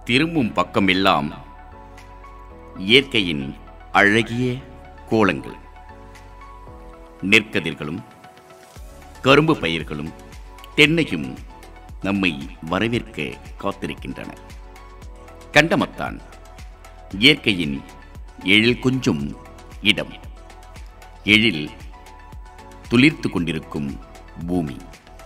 திரும்பும் பக்கமெல்லாம் இயற்கையின் அழகிய கோலங்கள் நெற்கதிர்களும் கரும்பு பயிர்களும் தென்னையும் நம்மை வரவேற்க காத்திருக்கின்றன கண்டமத்தான் இயற்கையின் எழில் கொஞ்சும் இடம் எழில் துளிர்த்து கொண்டிருக்கும் பூமி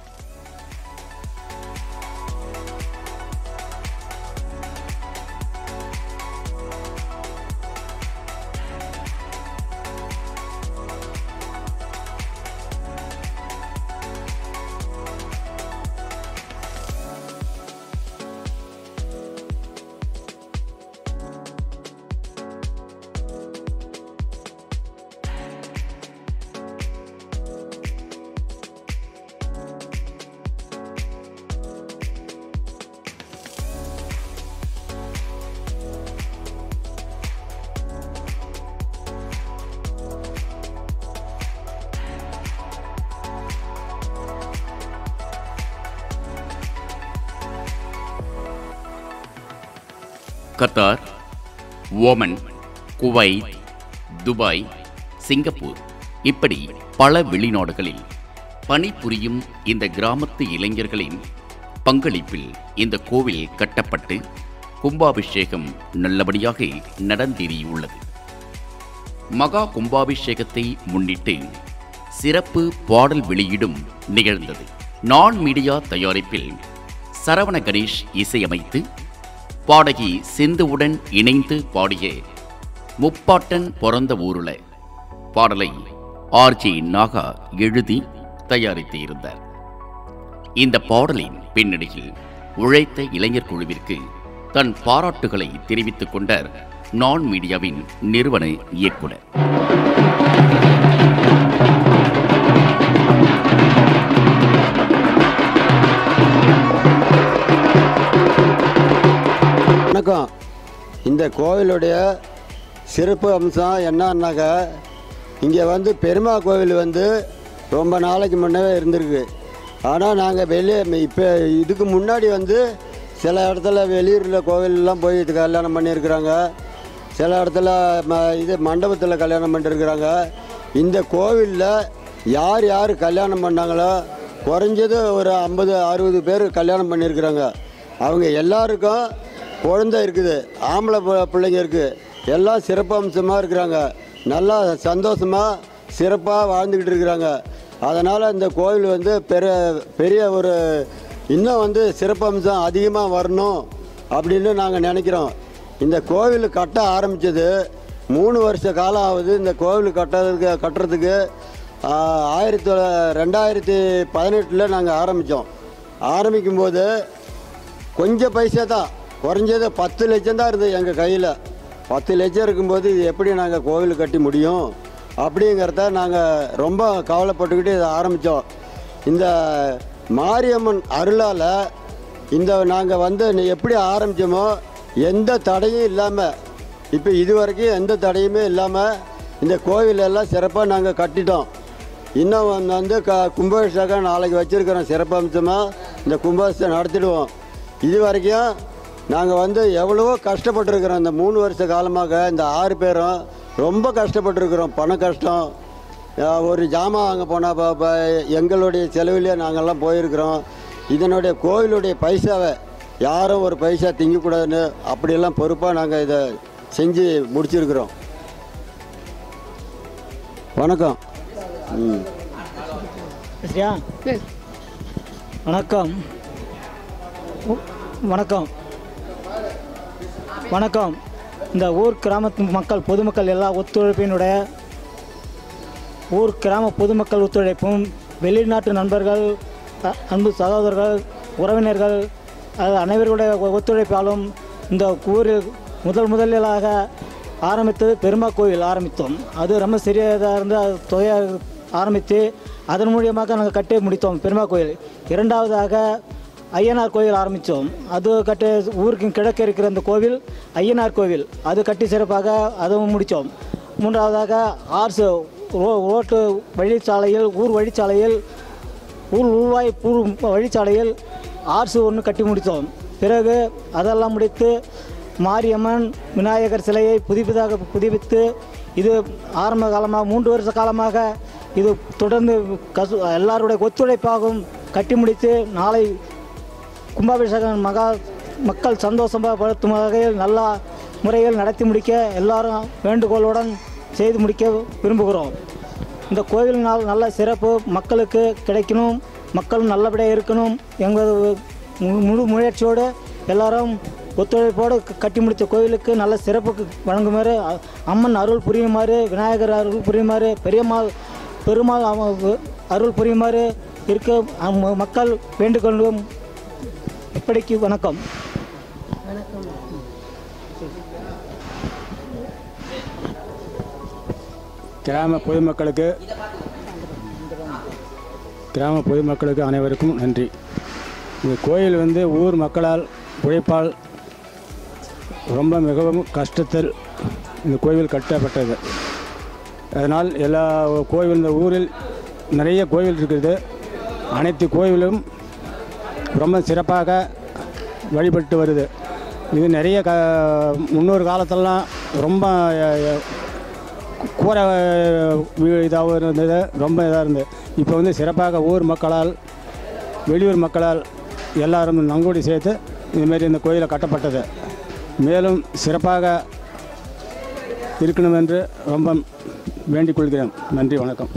Qatar Oman Kuwait Dubai Singapore இப்படி பல வெளிநாடுகளில் பணிபுரியும் இந்த கிராமத்து இளைஞர்களின் பங்களிப்பில் இந்த கோவில் கட்டப்பட்டு கும்பாபிஷேகம் நல்லபடியாக நடந்தேறியுள்ளது மகா கும்பாபிஷேகத்தை முன்னிட்டு சிறப்பு பாடல் வெளியீடும் நிகழ்ந்தது நான் மீடியா தயாரிப்பில் சரவண கணேஷ் இசையமைத்து பாடகி சிந்துவுடன் இணைந்து பாடிய முப்பாட்டன் பிறந்த ஊருல பாடலை ஆர்ஜி நாகா எழுதி தயாரித்து இருந்தார் இந்த பாடலின் பின்னணியில் உழைத்த இளைஞர் குழுவிற்கு தன் பாராட்டுகளை தெரிவித்துக் கொண்டார் நான் மீடியாவின் நிறுவன இயக்குனர் வணக்கம் இந்த கோவிலுடைய சிறப்பு அம்சம் என்னன்னாக்கா இங்கே வந்து பெருமா கோவில் வந்து ரொம்ப நாளைக்கு முன்னவே இருந்திருக்கு ஆனால் நாங்கள் வெளியே இப்போ இதுக்கு முன்னாடி வந்து சில இடத்துல வெளியூரில் கோவிலெலாம் போய் இது கல்யாணம் பண்ணியிருக்கிறாங்க சில இடத்துல ம இது மண்டபத்தில் கல்யாணம் பண்ணிருக்கிறாங்க இந்த கோவிலில் யார் யார் கல்யாணம் பண்ணாங்களோ குறைஞ்சது ஒரு ஐம்பது அறுபது பேர் கல்யாணம் பண்ணியிருக்கிறாங்க அவங்க எல்லாருக்கும் குழந்தை இருக்குது ஆம்பளை பி- பிள்ளைங்க இருக்குது எல்லாம் சிறப்பு அம்சமாக இருக்கிறாங்க நல்லா சந்தோஷமாக சிறப்பாக வாழ்ந்துக்கிட்டு இருக்கிறாங்க அதனால் இந்த கோவில் வந்து பெரிய பெரிய ஒரு இன்னும் வந்து சிறப்பு அம்சம் அதிகமாக வரணும் அப்படின்னு நாங்கள் நினைக்கிறோம் இந்த கோவில் கட்ட ஆரம்பித்தது மூணு வருஷ காலம் ஆகுது இந்த கோவில் கட்டுறதுக்கு கட்டுறதுக்கு ஆ, ஆயிரத்தி தொள்ள- ரெண்டாயிரத்தி பதினெட்டில் நாங்கள் ஆரம்பித்தோம் ஆரம்பிக்கும்போது கொஞ்சம் பைசா தான் குறைஞ்சது பத்து லட்சம் தான் இருந்தது எங்கள் கையில் பத்து லட்சம் இருக்கும்போது இது எப்படி நாங்கள் கோவில் கட்டி முடியும் அப்படிங்கிறத நாங்கள் ரொம்ப கவலைப்பட்டுக்கிட்டு இதை ஆரம்பித்தோம் இந்த மாரியம்மன் அருளால் இந்த நாங்கள் வந்து நி- எப்படி ஆரம்பித்தோமோ எந்த தடையும் இல்லாமல் இப்போ இது வரைக்கும் எந்த தடையுமே இல்லாமல் இந்த கோவில் எல்லாம் சிறப்பாக நாங்கள் கட்டிட்டோம் இன்னும் வந்து- வந்து க கும்பாபிஷேகம் நாளைக்கு வச்சுருக்கிறோம் சிறப்பம்சமாக இந்த கும்பாபிஷேகம் நடத்திடுவோம் இது வரைக்கும் நாங்கள் வந்து எவ்வளவோ கஷ்டப்பட்டுருக்குறோம் இந்த மூணு வருஷ காலமாக இந்த ஆறு பேரும் ரொம்ப கஷ்டப்பட்டுருக்குறோம் பண கஷ்டம் அஹ் ஒரு ஜாமான் வாங்க போனால் எங்களுடைய செலவிலே நாங்கள்லாம் போயிருக்கிறோம் இதனுடைய கோவிலுடைய பைசாவை யாரும் ஒரு பைசா திங்கக்கூடாதுன்னு அப்படியெல்லாம் பொறுப்பாக நாங்கள் இதை செஞ்சு முடிச்சிருக்கிறோம் வணக்கம் ம் சரியா வணக்கம் உ- வணக்கம் வணக்கம் இந்த ஊர் கிராமத்து மக்கள் பொதுமக்கள் எல்லா ஒத்துழைப்பினுடைய ஊர் கிராம பொதுமக்கள் ஒத்துழைப்பும் வெளிநாட்டு நண்பர்கள் அ- அன்பு சகோதரர்கள் உறவினர்கள் அது அனைவருடைய ஒ- ஒத்துழைப்பாலும் இந்த ஊரில் முதல் முதலாக ஆரம்பித்தது பெருமா கோவில் ஆரம்பித்தோம் அது ரொம்ப சிறியதாக இருந்து அது தொகையை ஆரம்பித்து அதன் மூலியமாக நாங்கள் கட்டி முடித்தோம் பெருமா கோயில் இரண்டாவதாக ஐயனார் கோயில் ஆரம்பித்தோம் அது கட்டி ஊருக்கு கிழக்கு இருக்கிற அந்த கோவில் ஐயனார் கோவில் அது கட்டி சிறப்பாக அதுவும் முடித்தோம் மூன்றாவதாக ஆர்ஸ் ரோ ரோட்டு வழிச்சாலையில் ஊர் வழிச்சாலையில் ஊர் உள்வாய் பூ வழிச்சாலையில் ஆர்ஸ் ஒன்று கட்டி முடித்தோம் பிறகு அதெல்லாம் முடித்து மாரியம்மன் விநாயகர் சிலையை புதுப்பிதாக புதுப்பித்து இது ஆரம்ப காலமாக மூன்று வருஷ காலமாக இது தொடர்ந்து கசு எல்லாருடைய ஒத்துழைப்பாகவும் கட்டி முடித்து நாளை கும்பாபிஷேகம் மகா மக்கள் சந்தோஷப்படுத்தும் வகையில் நல்ல முறையில் நடத்தி முடிக்க எல்லாரும் வேண்டுகோளுடன் செய்து முடிக்க விரும்புகிறோம் இந்த கோவிலினால் நல்ல சிறப்பு மக்களுக்கு கிடைக்கணும் மக்களும் நல்லபடியாக இருக்கணும் எங்களது மு- முழு முயற்சியோடு எல்லாரும் ஒத்துழைப்போடு க- கட்டி முடித்த கோவிலுக்கு நல்ல சிறப்பு வழங்குமாறு அ- அம்மன் அருள் புரியுமாறு விநாயகர் அருள் புரியுமாறு பெரியம்மாள் பெருமாள் அவ- அருள் புரியுமாறு இருக்க அம்ம- மக்கள் வேண்டுகொள்ளும் இப்படிக்கு வணக்கம் கிராம பொதுமக்களுக்கு கிராம பொதுமக்களுக்கு அனைவருக்கும் நன்றி இந்த கோயில் வந்து ஊர் மக்களால் உழைப்பால் ரொம்ப மிகவும் கஷ்டத்தில் இந்த கோவில் கட்டப்பட்டது அதனால் எல்லா கோவில் இந்த ஊரில் நிறைய கோவில் இருக்கிறது அனைத்து கோவிலும் ரொம்ப சிறப்பாக வழிபட்டு வருது இது நிறைய க முன்னொரு காலத்திலலாம் ரொம்ப அஹ், அஹ், கூரை இதாகவும் இருந்தது ரொம்ப இதாக இருந்தது இப்போ வந்து சிறப்பாக ஊர் மக்களால் வெளியூர் மக்களால் எல்லாரும் நங்கூடி சேர்த்து இதுமாரி இந்த கோயிலை கட்டப்பட்டது மேலும் சிறப்பாக இருக்கணும் என்று ரொம்ப வேண்டிக் கொள்கிறேன் நன்றி வணக்கம்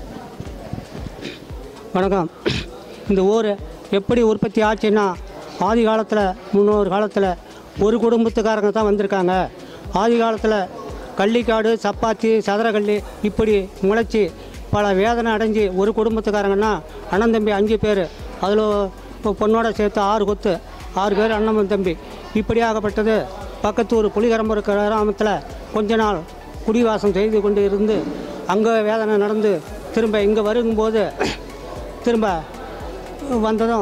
வணக்கம் இந்த ஊர் எப்படி உற்பத்தி ஆச்சுன்னா ஆதி காலத்தில் முன்னொரு காலத்தில் ஒரு குடும்பத்துக்காரங்க தான் வந்திருக்காங்க ஆதி காலத்தில் கள்ளிக்காடு சப்பாத்தி சதுரக்கள்ளி இப்படி முளைச்சி பல வேதனை அடைஞ்சு ஒரு குடும்பத்துக்காரங்கன்னா அண்ணன் தம்பி அஞ்சு பேர் அதில் இப்போ பொண்ணோட சேர்த்து ஆறு கொத்து ஆறு பேர் அண்ணன் தம்பி இப்படி ஆகப்பட்டது பக்கத்தூர் புலிகரம்பூர் கிராமத்தில் கொஞ்ச நாள் குடிவாசம் செய்து கொண்டு இருந்து அங்கே வேதனை நடந்து திரும்ப இங்கே வருங்கும்போது திரும்ப வந்ததும்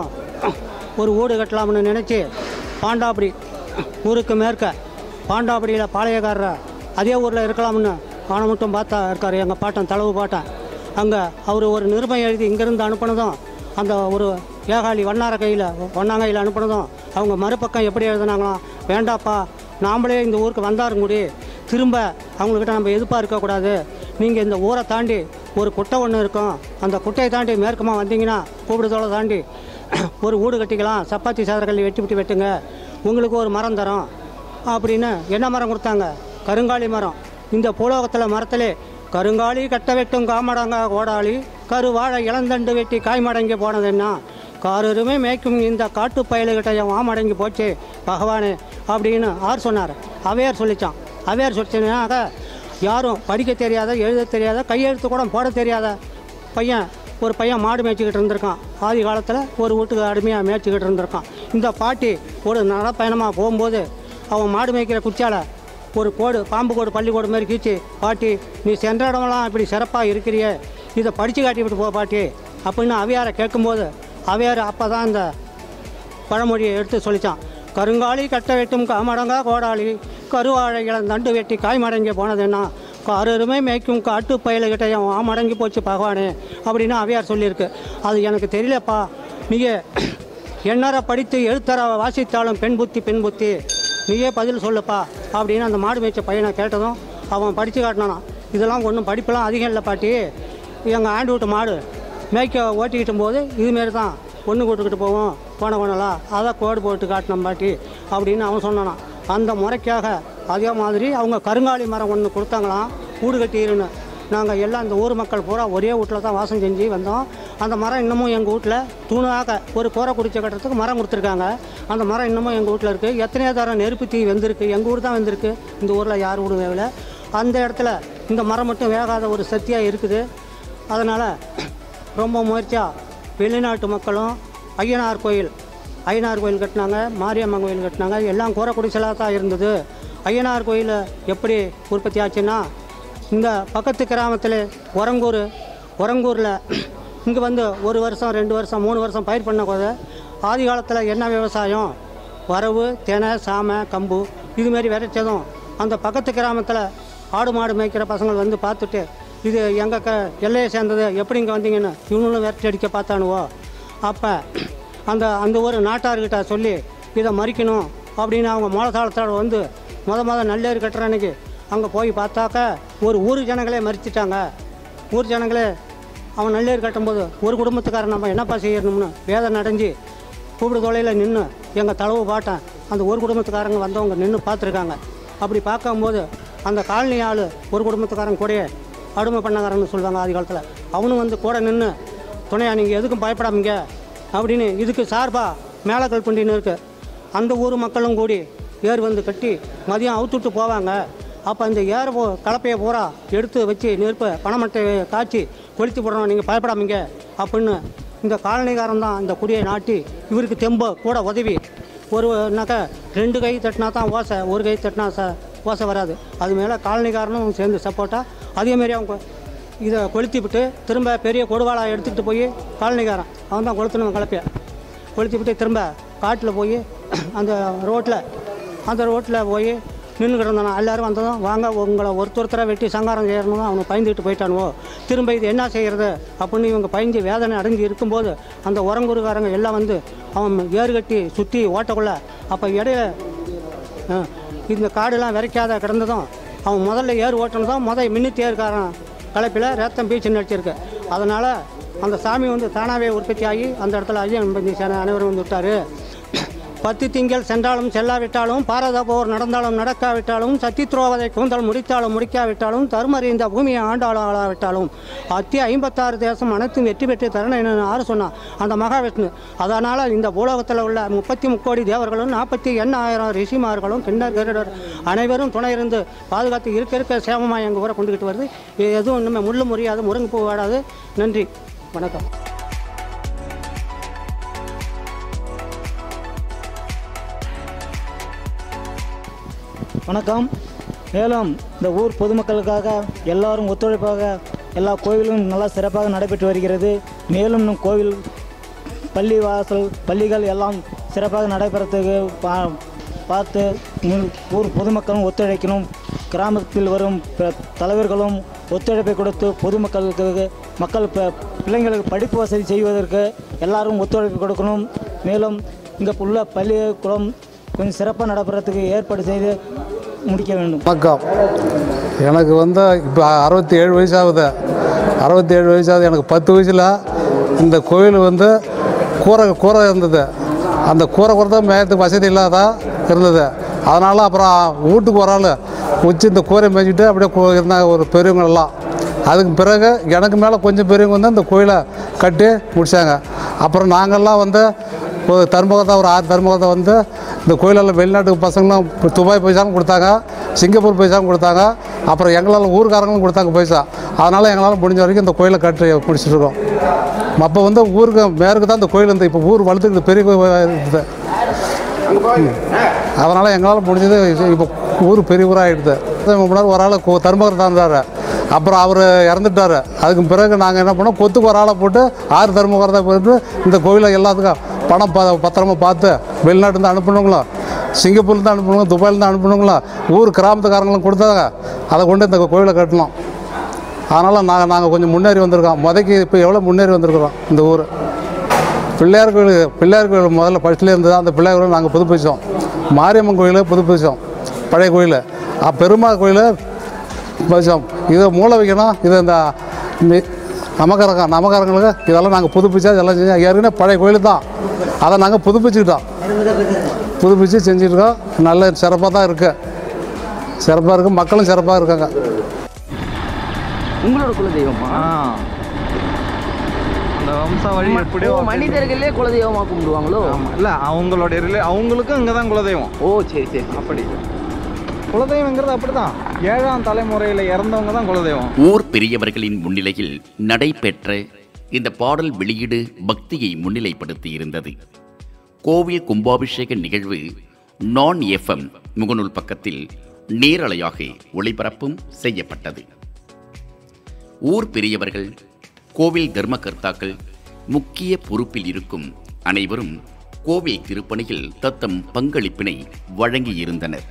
ஒரு வீடு கட்டலாம்னு நினச்சி பாண்டாபுரி ஊருக்கு மேற்க பாண்டாபுரியில் பாளையக்காரர் அதே ஊரில் இருக்கலாம்னு ஆனை மட்டும் பார்த்தா இருக்கார் எங்கள் பாட்டன் தளவு பாட்டன் அங்கே அவர் ஒரு நிருபம் எழுதி இங்கேருந்து அனுப்புனதும் அந்த ஒரு ஏகாலி வண்ணார கையில் வண்ணாங்கையில் அனுப்புனதும் அவங்க மறுபக்கம் எப்படி எழுதுனாங்களாம் வேண்டாப்பா நாமளே இந்த ஊருக்கு வந்தாருங்குடி திரும்ப அவங்கக்கிட்ட நம்ம எதிர்ப்பாக இருக்கக்கூடாது நீங்கள் இந்த ஊரை தாண்டி ஒரு குட்டை ஒன்று இருக்கும் அந்த குட்டையை தாண்டி மேற்கமாக வந்தீங்கன்னா கூப்பிடுதோலை தாண்டி ஒரு வீடு கட்டிக்கலாம் சப்பாத்தி சாதரக்கல்லி வெட்டி விட்டு வெட்டுங்க உங்களுக்கு ஒரு மரம் தரோம் அப்படின்னு என்ன மரம் கொடுத்தாங்க கருங்காலி மரம் இந்த பூலோகத்தில் மரத்திலே கருங்காலி கட்ட வெட்டும் காமடங்க கோடாளி கருவாழை இளந்தண்டு வெட்டி காய்மடங்கி போனதுன்னா காரருமே மேய்க்கும் இந்த காட்டு பயலுகிட்ட என் வாமடங்கி போச்சு பகவானே அப்படின்னு ஆர் சொன்னார் அவையார் சொல்லிச்சான் அவையார் சொல்லிச்சுனாக்க யாரும் படிக்க தெரியாத எழுத தெரியாத கையெழுத்து கூட போட தெரியாத பையன் ஒரு பையன் மாடு மேய்ச்சிக்கிட்டு இருந்திருக்கான் ஆதி காலத்தில் ஒரு வீட்டுக்கு அடிமையாக மேய்ச்சிக்கிட்டு இருந்திருக்கான் இந்த பாட்டி ஒரு நடப்பயணமாக போகும்போது அவன் மாடு மேய்க்கிற குச்சால ஒரு கோடு பாம்பு கோடு பள்ளிக்கூடு மாதிரி கீச்சு பாட்டி நீ சென்ற இடமெல்லாம் இப்படி சிறப்பாக இருக்கிறியே இதை படித்து காட்டி விட்டு போ பாட்டி அப்படின்னு அவையாரை கேட்கும்போது அவையார் அப்போ தான் இந்த பழமொழியை எடுத்து சொல்லிச்சான் கருங்காலி கட்ட வெட்டும் காமடங்கா கோடாளி கருவாழை இளந்தண்டு வெட்டி காய் மடங்கி போனதுன்னா காரருமே மேய்க்கும் காட்டு பயலுகிட்ட என் ஆ மடங்கி போச்சு பகவானே அப்படின்னு அவையார் சொல்லியிருக்கு அது எனக்கு தெரியலப்பா நீயே எண்ணற படித்து எழுத்தர வாசித்தாலும் பெண் புத்தி பெண் புத்தி நீயே பதில் சொல்லுப்பா அப்படின்னு அந்த மாடு மேய்ச்ச பையனை கேட்டதும் அவன் படித்து காட்டினானான் இதெல்லாம் ஒன்றும் படிப்பெல்லாம் அதிகம் இல்லை பாட்டி எங்கள் ஆண்டு வீட்டு மாடு மேய்க்க ஓட்டிக்கிட்டு போது இதுமாரி தான் பொண்ணு கூட்டுக்கிட்டு போவோம் போன கொணலா அதை கோடு போட்டு காட்டினோம் பாட்டி அப்படின்னு அவன் சொன்னானான் அந்த முறைக்காக அதே மாதிரி அவங்க கருங்காலி மரம் ஒன்று கொடுத்தாங்களாம் வீடு கட்டிருன்னு நாங்கள் எல்லாம் இந்த ஊர் மக்கள் பூரா ஒரே வீட்டில் தான் வாசம் செஞ்சு வந்தோம் அந்த மரம் இன்னமும் எங்கள் வீட்டில் தூணாக ஒரு கோரை குடிச்ச கட்டுறதுக்கு மரம் கொடுத்துருக்காங்க அந்த மரம் இன்னமும் எங்கள் வீட்டில் இருக்குது எத்தனையோ தரம் நெருப்பு தீ வந்திருக்கு எங்கள் ஊர் தான் வந்திருக்கு இந்த ஊரில் யார் வீடும் வேகலை அந்த இடத்துல இந்த மரம் மட்டும் வேகாத ஒரு சக்தியாக இருக்குது அதனால் ரொம்ப முயற்சியாக வெளிநாட்டு மக்களும் ஐயனார் கோயில் ஐயனார் கோயில் கட்டினாங்க மாரியம்மன் கோயில் கட்டினாங்க எல்லாம் கூரை குடிசலாக தான் இருந்தது ஐயனார் கோயில் எப்படி உற்பத்தி ஆச்சுன்னா இந்த பக்கத்து கிராமத்தில் உரங்கூர் உரங்கூரில் இங்கே வந்து ஒரு வருஷம் ரெண்டு வருஷம் மூணு வருஷம் பயிர் பண்ண போது ஆதி காலத்தில் என்ன விவசாயம் வரவு தெனை சாமை கம்பு இதுமாரி விதைச்சதும் அந்த பக்கத்து கிராமத்தில் ஆடு மாடு மேய்க்கிற பசங்கள் வந்து பார்த்துட்டு இது எங்கள் க எல்லையை சேர்ந்தது எப்படி இங்கே வந்தீங்கன்னு இவனும் விரட்டி அடிக்க பார்த்தானுவோ அப்போ அந்த அந்த ஊர் நாட்டார்கிட்ட சொல்லி இதை மறிக்கணும் அப்படின்னு அவங்க மூலசாலத்தோட வந்து முத முத நல்லேறு கட்டுற அன்னைக்கு அங்கே போய் பார்த்தாக்க ஒரு ஊர் ஜனங்களே மறிச்சிட்டாங்க ஊர் ஜனங்களே அவன் நல்லேறு கட்டும்போது ஒரு குடும்பத்துக்காரன் நம்ம என்னப்பா செய்யணும்னு வேதனை அடைஞ்சு கூப்பிடு தொலையில் நின்று எங்கள் தளவு பாட்டேன் அந்த ஒரு குடும்பத்துக்காரங்க வந்தவங்க நின்று பார்த்துருக்காங்க அப்படி பார்க்கும்போது அந்த காலனி ஆள் ஒரு குடும்பத்துக்காரன் கூடயே அடிமை பண்ணக்காரன்னு சொல்லுவாங்க ஆதி காலத்தில் அவனும் வந்து கூட நின்று துணையா நீங்கள் எதுக்கும் பயப்படாமீங்க அப்படின்னு இதுக்கு சார்பாக மேலக்கல் பண்டின்னு இருக்குது அந்த ஊர் மக்களும் கூடி ஏர் வந்து கட்டி மதியம் அவுத்துட்டு போவாங்க அப்போ அந்த ஏர் போ கலப்பையை பூரா எடுத்து வச்சு நெருப்பை பணமட்டை காய்ச்சி கொளுத்தி போடணும் நீங்கள் பயப்படாமீங்க அப்படின்னு இந்த காலனிகாரன் தான் இந்த குடியை நாட்டி இவருக்கு தெம்பு கூட உதவி ஒருனாக்கா ரெண்டு கை தட்டினா தான் ஓசை ஒரு கை தட்டினா ச ஓசை வராது அது மேலே காலனிக்காரனும் சேர்ந்து சப்போர்ட்டாக அதேமாரி அவங்க இதை கொளுத்தி விட்டு திரும்ப பெரிய கொடுவாளா எடுத்துக்கிட்டு போய் காலனிக்காரன் அவன் தான் கொளுத்தணும் கலப்பையை கொளுத்தி விட்டு திரும்ப காட்டில் போய் அந்த ரோட்டில் அந்த ரோட்டில் போய் நின்றுக்கிட்டு இருந்தான் எல்லாரும் வந்ததும் வாங்க உங்களை ஒருத்தொருத்தராக வெட்டி சங்காரம் செய்யணும் அவனுக்கு பயந்துக்கிட்டு போயிட்டானுவோ திரும்ப இது என்ன செய்கிறது அப்படின்னு இவங்க பயந்து வேதனை அடைஞ்சு இருக்கும்போது அந்த உரங்குருக்காரங்க எல்லாம் வந்து அவன் ஏறு கட்டி சுற்றி ஓட்டக்குள்ள அப்போ இடையில ஆ, இந்த காடெல்லாம் விரைக்காத கிடந்ததும் அவன் முதல்ல ஏர் ஓட்டுனதும் முதல் மின்னித்து ஏறுக்காரன் கலப்பில் ரத்தம் பீச்சு நடிச்சிருக்கு அதனால் அந்த சாமி வந்து தானாகவே உற்பத்தி ஆகி அந்த இடத்துல ஐயன் பந்தி சேன அனைவரும் வந்து விட்டார் பத்து திங்கள் சென்றாலும் செல்லாவிட்டாலும் பாரத போர் நடந்தாலும் நடக்காவிட்டாலும் சத்தித்ரோவதை கூந்தல் முடித்தாலும் முடிக்காவிட்டாலும் தருமறி இந்த பூமியை ஆண்டாலும் ஆளாவிட்டாலும் அத்தி ஐம்பத்தாறு தேசம் அனைத்தும் வெற்றி பெற்று தரணும் என்ன ஆறு சொன்னான் அந்த மகாவிஷ்ணு அதனால் இந்த பூலோகத்தில் உள்ள முப்பத்தி முக்கோடி தேவர்களும் நாற்பத்தி எண்ணாயிரம் ரிஷிமார்களும் கிண்ணர் கருடர் அனைவரும் துணை இருந்து பாதுகாத்து இருக்க இருக்க சேமமாக எங்கள் ஊரை கொண்டுக்கிட்டு வருது இது எதுவும் இன்னுமே முள்ளு முறியாது முருங்கு பூ வாடாது நன்றி வணக்கம் வணக்கம் மேலும் இந்த ஊர் பொதுமக்களுக்காக எல்லாரும் ஒத்துழைப்பாக எல்லா கோவிலும் நல்லா சிறப்பாக நடைபெற்று வருகிறது மேலும் இன்னும் கோவில் பள்ளி வாசல் பள்ளிகள் எல்லாம் சிறப்பாக நடைபெறத்துக்கு பா பார்த்து மு- ஊர் பொதுமக்களும் ஒத்துழைக்கணும் கிராமத்தில் வரும் ப- தலைவர்களும் ஒத்துழைப்பை கொடுத்து பொதுமக்களுக்கு மக்கள் ப- பிள்ளைங்களுக்கு படிப்பு வசதி செய்வதற்கு எல்லாரும் ஒத்துழைப்பு கொடுக்கணும் மேலும் இங்கே உள்ள பள்ளிக்கூடம் கொஞ்சம் சிறப்பாக நடைபெறத்துக்கு ஏற்பாடு செய்து முடிக்க வேண்டும் வணக்கம் எனக்கு வந்து இப்போ அறுபத்தி ஏழு வயசாகுது அறுபத்தி ஏழு வயசாகுது எனக்கு பத்து வயசில் இந்த கோயில் வந்து கூரை கூரை இருந்தது அந்த கூரை கூட தான் மேயத்துக்கு வசதி இல்லாத இருந்தது அதனால் அப்புறம் வீட்டுக்கு ஒரு ஆள் வச்சு இந்த கூரை மேய்ச்சிட்டு அப்படியே கு- இருந்தாங்க ஒரு பெரியவங்க எல்லாம் அதுக்கு பிறகு எனக்கு மேலே கொஞ்சம் பெரியவங்க வந்து இந்த கோயிலை கட்டி முடித்தாங்க அப்புறம் நாங்கள்லாம் வந்து ஒரு தர்மகத்தை ஒரு ஆறு தர்மகத்தை வந்து இந்த கோயிலெல்லாம் வெளிநாட்டுக்கு பசங்களும் இப்போ துபாய் பைசாவும் கொடுத்தாங்க சிங்கப்பூர் பைசாவும் கொடுத்தாங்க அப்புறம் எங்களால் ஊருக்காரங்களும் கொடுத்தாங்க பைசா அதனால் எங்களால் முடிஞ்ச வரைக்கும் இந்த கோயிலை கட்டி முடிச்சிட்ருக்கோம் அப்போ வந்து ஊருக்கு மேற்கு தான் இந்த கோயில் வந்து இப்போ ஊர் வளர்த்துக்கிட்டு பெரிய கோயில் இருக்குது அதனால் எங்களால் முடிஞ்சது இப்போ ஊர் பெரிய ஊராக ஆகிடுது முன்னாடி ஒரு ஆள் தர்மகர் தான் இருந்தார் அப்புறம் அவர் இறந்துட்டார் அதுக்கு பிறகு நாங்கள் என்ன பண்ணோம் கொத்துக்கு ஒரு ஆளை போட்டு ஆறு தர்மகரத்தை போட்டு இந்த கோயிலை எல்லாத்துக்கும் பணம் ப பத்திரமா பார்த்து வெளிநாட்டுலேருந்து அனுப்பணுங்களோ சிங்கப்பூர்லேருந்து அனுப்பணுங்க துபாயிலேருந்து அனுப்பணுங்களோ ஊர் கிராமத்துக்காரங்களும் கொடுத்தாங்க அதை கொண்டு இந்த கோயிலை கட்டணும் அதனால் நாங்கள் நாங்கள் கொஞ்சம் முன்னேறி வந்திருக்கோம் முதக்கு இப்போ எவ்வளோ முன்னேறி வந்திருக்கிறோம் இந்த ஊர் பிள்ளையார் கோயில் பிள்ளையார் கோயில் முதல்ல ஃபஸ்ட்டில் இருந்தது அந்த பிள்ளையார் கோயில் நாங்கள் புதுப்பிச்சோம் மாரியம்மன் கோயில் புதுப்பிச்சோம் பழைய கோயில் அ, பெருமாள் கோயில் வச்சோம் இதை மூளை வைக்கணும் இது இந்த மி- நமக்காரங்க நமக்காரங்களுக்கு இதெல்லாம் நாங்கள் புதுப்பிச்சா இதெல்லாம் செஞ்சோம் ஏற்கனவே பழைய கோயில் தான் அதை நாங்கள் புதுப்பிச்சுக்கிட்டோம் புதுப்பிச்சு செஞ்சுருக்கோம் நல்ல சிறப்பாக தான் இருக்குது சிறப்பாக இருக்குது மக்களும் சிறப்பாக இருக்காங்க உங்களோட குலதெய்வமா ஆ அந்த வம்சாவழி எப்படியோ ஓ, மனிதர்களே குலதெய்வமா கும்பிடுவாங்களோ ஆமா. இல்ல அவங்களுடைய ரிலே அவங்களுக்கும் இங்கே தான் குலதெய்வம் ஓ சரி சரி அப்படி குலதெய்வங்கிறது அப்படிதான் ஏழாம் தலைமுறையில் இறந்தவங்க தான் குலதெய்வம் ஊர் பெரியவர்களின் முன்னிலையில் நடைபெற்ற இந்த பாடல் வெளியீடு பக்தியை முன்னிலைப்படுத்தி இருந்தது கோவில் கும்பாபிஷேக நிகழ்வு நான் எஃப்எம் முகநூல் பக்கத்தில் நேரலையாக ஒளிபரப்பும் செய்யப்பட்டது ஊர் பெரியவர்கள் கோவில் தர்மகர்த்தாக்கள் முக்கிய பொறுப்பில் இருக்கும் அனைவரும் கோவில் திருப்பணியில் தத்தம் பங்களிப்பினை வழங்கியிருந்தனர்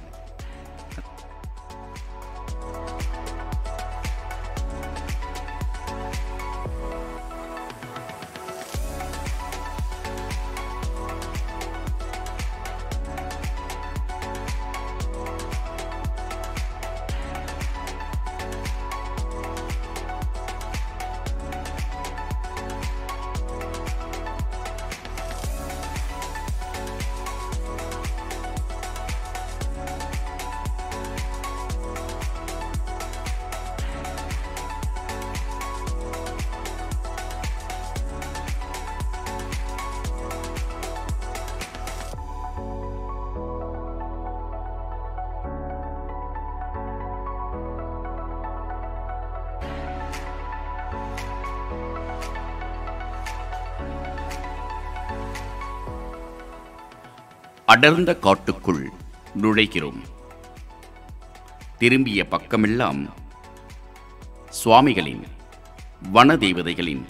அடர்ந்த காட்டுக்குள் நுழைகிறோம் திரும்பிய பக்கமெல்லாம் சுவாமிகளின் வனதேவதைகளின்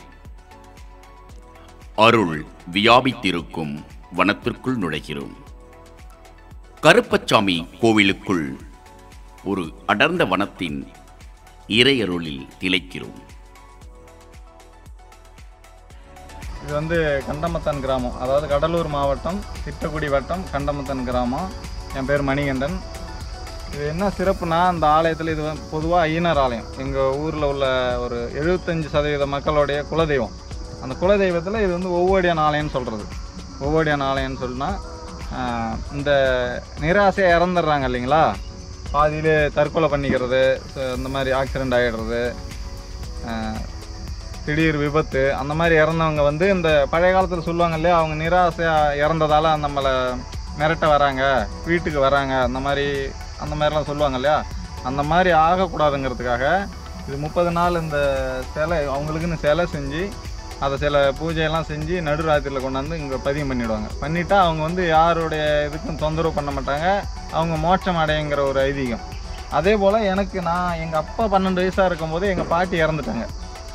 அருள் வியாபித்திருக்கும் வனத்திற்குள் நுழைகிறோம் கருப்பச்சாமி கோவிலுக்குள் ஒரு அடர்ந்த வனத்தின் இறையருளில் திளைக்கிறோம் இது வந்து கண்டமத்தன் கிராமம் அதாவது கடலூர் மாவட்டம் திட்டக்குடி வட்டம் கண்டமத்தன் கிராமம் என் பேர் மணிகண்டன் இது என்ன சிறப்புனா அந்த ஆலயத்தில் இது பொதுவாக ஐயனார் ஆலயம் எங்கள் ஊரில் உள்ள ஒரு எழுபத்தஞ்சு சதவீத மக்களுடைய குலதெய்வம் அந்த குலதெய்வத்தில் இது வந்து ஒவ்வொடியான் ஆலயம்னு சொல்கிறது ஒவ்வொடியான் ஆலயம்னு சொன்னால் இந்த நிராசையாக இறந்துடுறாங்க இல்லைங்களா பாதியிலே தற்கொலை பண்ணிக்கிறது so இந்த மாதிரி ஆக்சிடெண்ட் ஆகிடுறது திடீர் விபத்து அந்த மாதிரி இறந்தவங்க வந்து இந்த பழைய காலத்தில் சொல்லுவாங்க இல்லையா அவங்க நிராசையாக இறந்ததால் நம்மளை மிரட்ட வராங்க வீட்டுக்கு வராங்க அந்த மாதிரி அந்த மாதிரிலாம் சொல்லுவாங்க இல்லையா அந்த மாதிரி ஆகக்கூடாதுங்கிறதுக்காக இது முப்பது நாள் இந்த சிலை அவங்களுக்குன்னு சிலை செஞ்சு அதை சில பூஜையெல்லாம் செஞ்சு நடுராத்திரியில் கொண்டாந்து இங்கே பதியம் பண்ணிவிடுவாங்க பண்ணிட்டா அவங்க வந்து யாருடைய இதுக்கும் தொந்தரவு பண்ண மாட்டாங்க அவங்க மோட்சம் அடையுங்கிற ஒரு ஐதீகம் அதே போல் எனக்கு நான் எங்கள் அப்பா பன்னெண்டு வயசாக இருக்கும்போது எங்கள் பாட்டி இறந்துட்டாங்க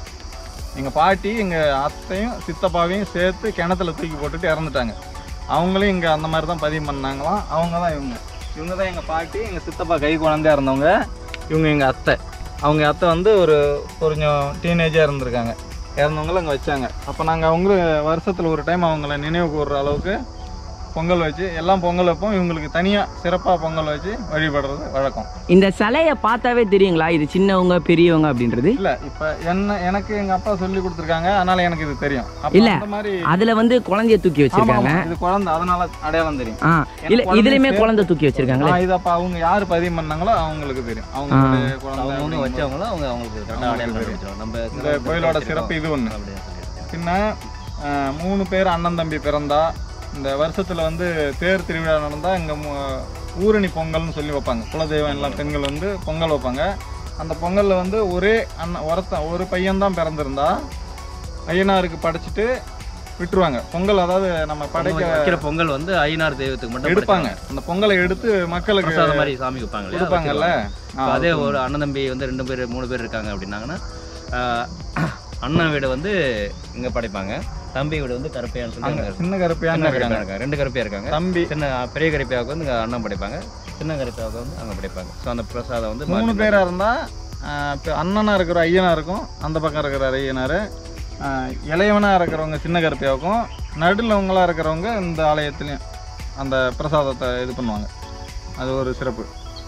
எங்கள் பாட்டி எங்கள் அத்தையும் சித்தப்பாவையும் சேர்த்து கிணத்துல தூக்கி போட்டுட்டு இறந்துட்டாங்க அவங்களும் இங்கே அந்த மாதிரி தான் பதிவு பண்ணாங்களாம் அவங்க தான் இவங்க இவங்க தான் எங்கள் பாட்டி எங்கள் சித்தப்பா கை குழந்தையா இருந்தவங்க இவங்க எங்கள் அத்தை அவங்க அத்தை வந்து ஒரு கொஞ்சம் டீனேஜாக இருந்திருக்காங்க இறந்தவங்கள அங்கே வச்சாங்க அப்போ நாங்கள் அவங்கள வருஷத்தில் ஒரு டைம் அவங்கள நினைவு கூறுற அளவுக்கு பொங்கல் வச்சு எல்லாம் பொங்கல் வைப்போம் இவங்களுக்கு தனியாக சிறப்பாக பொங்கல் வச்சு வழிபடுறது வழக்கம் இந்த சிலையை பார்த்தாவே தெரியுங்களா இது சின்னவங்க பெரியவங்க அப்படின்றது இல்ல இப்ப என்ன எனக்கு எங்க அப்பா சொல்லி கொடுத்துருக்காங்க அதனால எனக்கு இது தெரியும் அப்ப இல்ல, அந்த மாதிரி அதுல வந்து குழந்தைய தூக்கி ஆமா, வச்சிருக்காங்க ஆமா, இது குழந்தை அதனால அடையாளம் தெரியும் ஆ இல்ல குழந்தைய இதுலயுமே சேர்த்து- குழந்தை தூக்கி வச்சிருக்காங்களே ஆ, இது அப்ப அவங்க யாரு பதிவு பண்ணாங்களோ அவங்களுக்கு தெரியும் அவங்களுடைய குழந்தை அவங்க அப்படிங்கும்போது. வச்சவங்களும் அவங்க அவங்களுக்கு கரெக்டாக அடையாளம் கண்டுபிடிச்சிருவாங்க நம்ம இந்த கோயிலோட சிறப்பு இது ஒண்ணு அப்படியே சொல்லியிருக்காங்க. பின்ன அஹ், மூணு பேர் அண்ணன் தம்பி பிறந்தா இந்த வருஷத்துல வந்து தேர் திருவிழா நடந்தா இங்க மு- ஊரணி பொங்கல்னு சொல்லி வைப்பாங்க குலதெய்வம் எல்லாம் பெண்கள் வந்து பொங்கல் வைப்பாங்க அந்த பொங்கல்ல வந்து ஒரே அண்ணன் ஒருத்தன் ஒரு பையன் தான் பிறந்திருந்தா ஐயனாருக்கு படைச்சிட்டு விட்டுருவாங்க பொங்கல் அதாவது நம்ம பொங்கல் படைக்க வைக்கிற பொங்கல் வந்து ஐநாறு தெய்வத்துக்கு மட்டும் எடுப்பாங்க அந்த பொங்கலை எடுத்து மக்களுக்கு பிரசாதம் மாதிரி சாமி வைப்பாங்க இல்லையா? கொடுப்பாங்கல்ல வச்சிருவாங்க. இப்ப அதே ஒரு அண்ணன் தம்பி வந்து ரெண்டு பேர் மூணு பேர் இருக்காங்க அப்படின்னாங்கன்னா ஆஹ், அண்ணன் வீடு வந்து இங்க படைப்பாங்க தம்பி வீடு வந்து கருப்பையான்னு சொல்லி அங்க அங்க சின்ன சின்ன கருப்பையான்னு கருப்பையா இருக்காங்க இருக்காங்க ரெண்டு கருப்பையா இருக்காங்க தம்பி சின்ன பெரிய கருப்பையாவுக்கு வந்து இங்க அண்ணன் படைப்பாங்க சின்ன கருப்பையாவுக்கு வந்து அங்க படைப்பாங்க ஸோ அந்த பிரசாதம் வந்து மூணு மாத்தி பேரா இருந்தா ஆஹ், இப்ப அண்ணனா இருக்கிற ஐயனா இருக்கும் அந்த பக்கம் இருக்கிற ஐயனாரு ஆஹ், இளையவனா இருக்கிறவங்க சின்ன கருப்பையாவுக்கும் நடுலவங்களா இருக்கிறவங்க இந்த ஆலயத்துலயும் அந்த பிரசாதத்தை இது பண்ணுவாங்க அது ஒரு சிறப்பு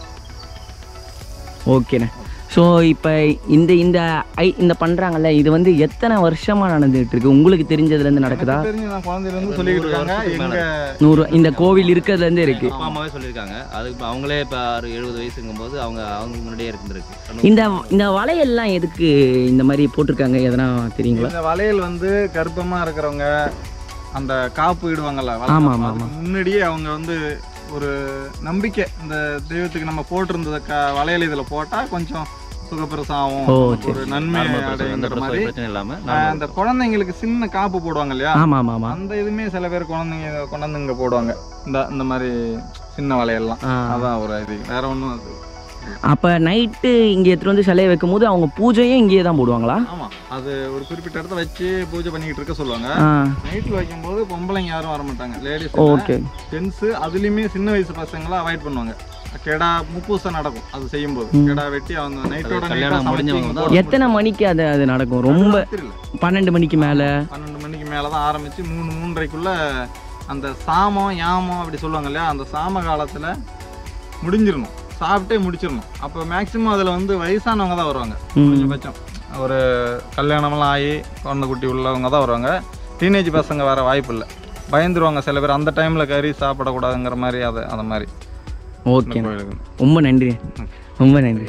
ஓகேண்ணே ஸோ இப்போ இந்த இந்த ஐ இந்த பண்ணுறாங்கல்ல இது வந்து எத்தனை வருஷமா நடந்துகிட்டு இருக்கு உங்களுக்கு தெரிஞ்சதுலேருந்து நடக்குதா எனக்கு தெரிஞ்சு நான் குழந்தையில இருந்து சொல்லிக்கிட்டு நூறு இருக்காங்க வருஷத்துக்கு எங்க நூறு இந்த கோவில் இருக்கிறதுலேருந்து இருக்கு அப்பா அம்மாவே சொல்லியிருக்காங்க அதுக்கு இப்ப அவங்களே இப்போ ஆறு எழுபது வயசுங்கும் போது அவங்க அவங்க முன்னாடியே இருந்திருக்கு இந்த இந்த வளையல்லாம் எதுக்கு இந்த மாதிரி போட்டிருக்காங்க எதனா தெரியுங்களா இந்த வளையல் வந்து கர்ப்பமா இருக்கிறவங்க அந்த காப்பு இடுவாங்கல்ல ஆமா, ஆமா, அதுக்கு ஆமா. முன்னாடியே அவங்க வந்து ஒரு நம்பிக்கை இந்த தெய்வத்துக்கு நம்ம போட்டிருந்தத க வளையல் இதில் போட்டால் கொஞ்சம் சுகப்பிரசாவும் ஓ, ஒரு சரி. நன்மை நார்மல் பிரசவம், எந்த அடைங்கிற பிரசவ மாதிரி பிரச்சனை இல்லாம ஆஹ், normal அந்த குழந்தைங்களுக்கு சின்ன காப்பு போடுவாங்க இல்லையா ஆமாம் ஆமாம் ஆமாம் அந்த இதுமே சில பேர் குழந்தைங்க கொண்டாந்து இங்கே போடுவாங்க இந்த இந்த மாதிரி சின்ன வளையல்லாம் அதான் ஒரு இது வேற ஒன்றும் அது அப்போ நைட்டு இங்கே எடுத்துகிட்டு வந்து சிலையை வைக்கும்போது அவங்க பூஜையும் இங்கேயே தான் போடுவாங்களா ஆமா அது ஒரு குறிப்பிட்ட இடத்த வச்சு பூஜை பண்ணிக்கிட்டு இருக்க சொல்லுவாங்க ஆ நைட்ல வைக்கும்போது பொம்பளைங்க யாரும் வர மாட்டாங்க லேடிஸ் ஓகே ஜென்ஸ் அதுலயுமே சின்ன வயசு பசங்களை அவாய்ட் பண்ணுவாங்க கெடா முப்பூசம் நடக்கும் அது செய்யும்போது கெடா வெட்டி அவங்க நைட்டோட கல்யாணம் முடிஞ்சவங்க தான் எத்தனை மணிக்கு அது அது நடக்கும் ரொம்ப பன்னெண்டு மணிக்கு மேலே பன்னெண்டு மணிக்கு மேல தான் ஆரம்பிச்சு மூணு மூன்றரைக்குள்ள அந்த சாமம் யாமம் அப்படி சொல்லுவாங்க இல்லையா அந்த சாம காலத்துல முடிஞ்சிடணும் சாப்பிட்டே முடிச்சிடணும் அப்போ மேக்சிமம் அதில் வந்து வயசானவங்க தான் வருவாங்க கொஞ்சபட்சம் ஒரு கல்யாணம்லாம் ஆகி குழந்தை குட்டி உள்ளவங்க தான் வருவாங்க டீனேஜ் பசங்க வர வாய்ப்பு இல்லை பயந்துருவாங்க சில பேர் அந்த டைமில் கறி சாப்பிடக்கூடாதுங்கிற மாதிரி அது அந்த மாதிரி ஓகே இந்த கோயிலுக்கு ரொம்ப நன்றி ரொம்ப நன்றி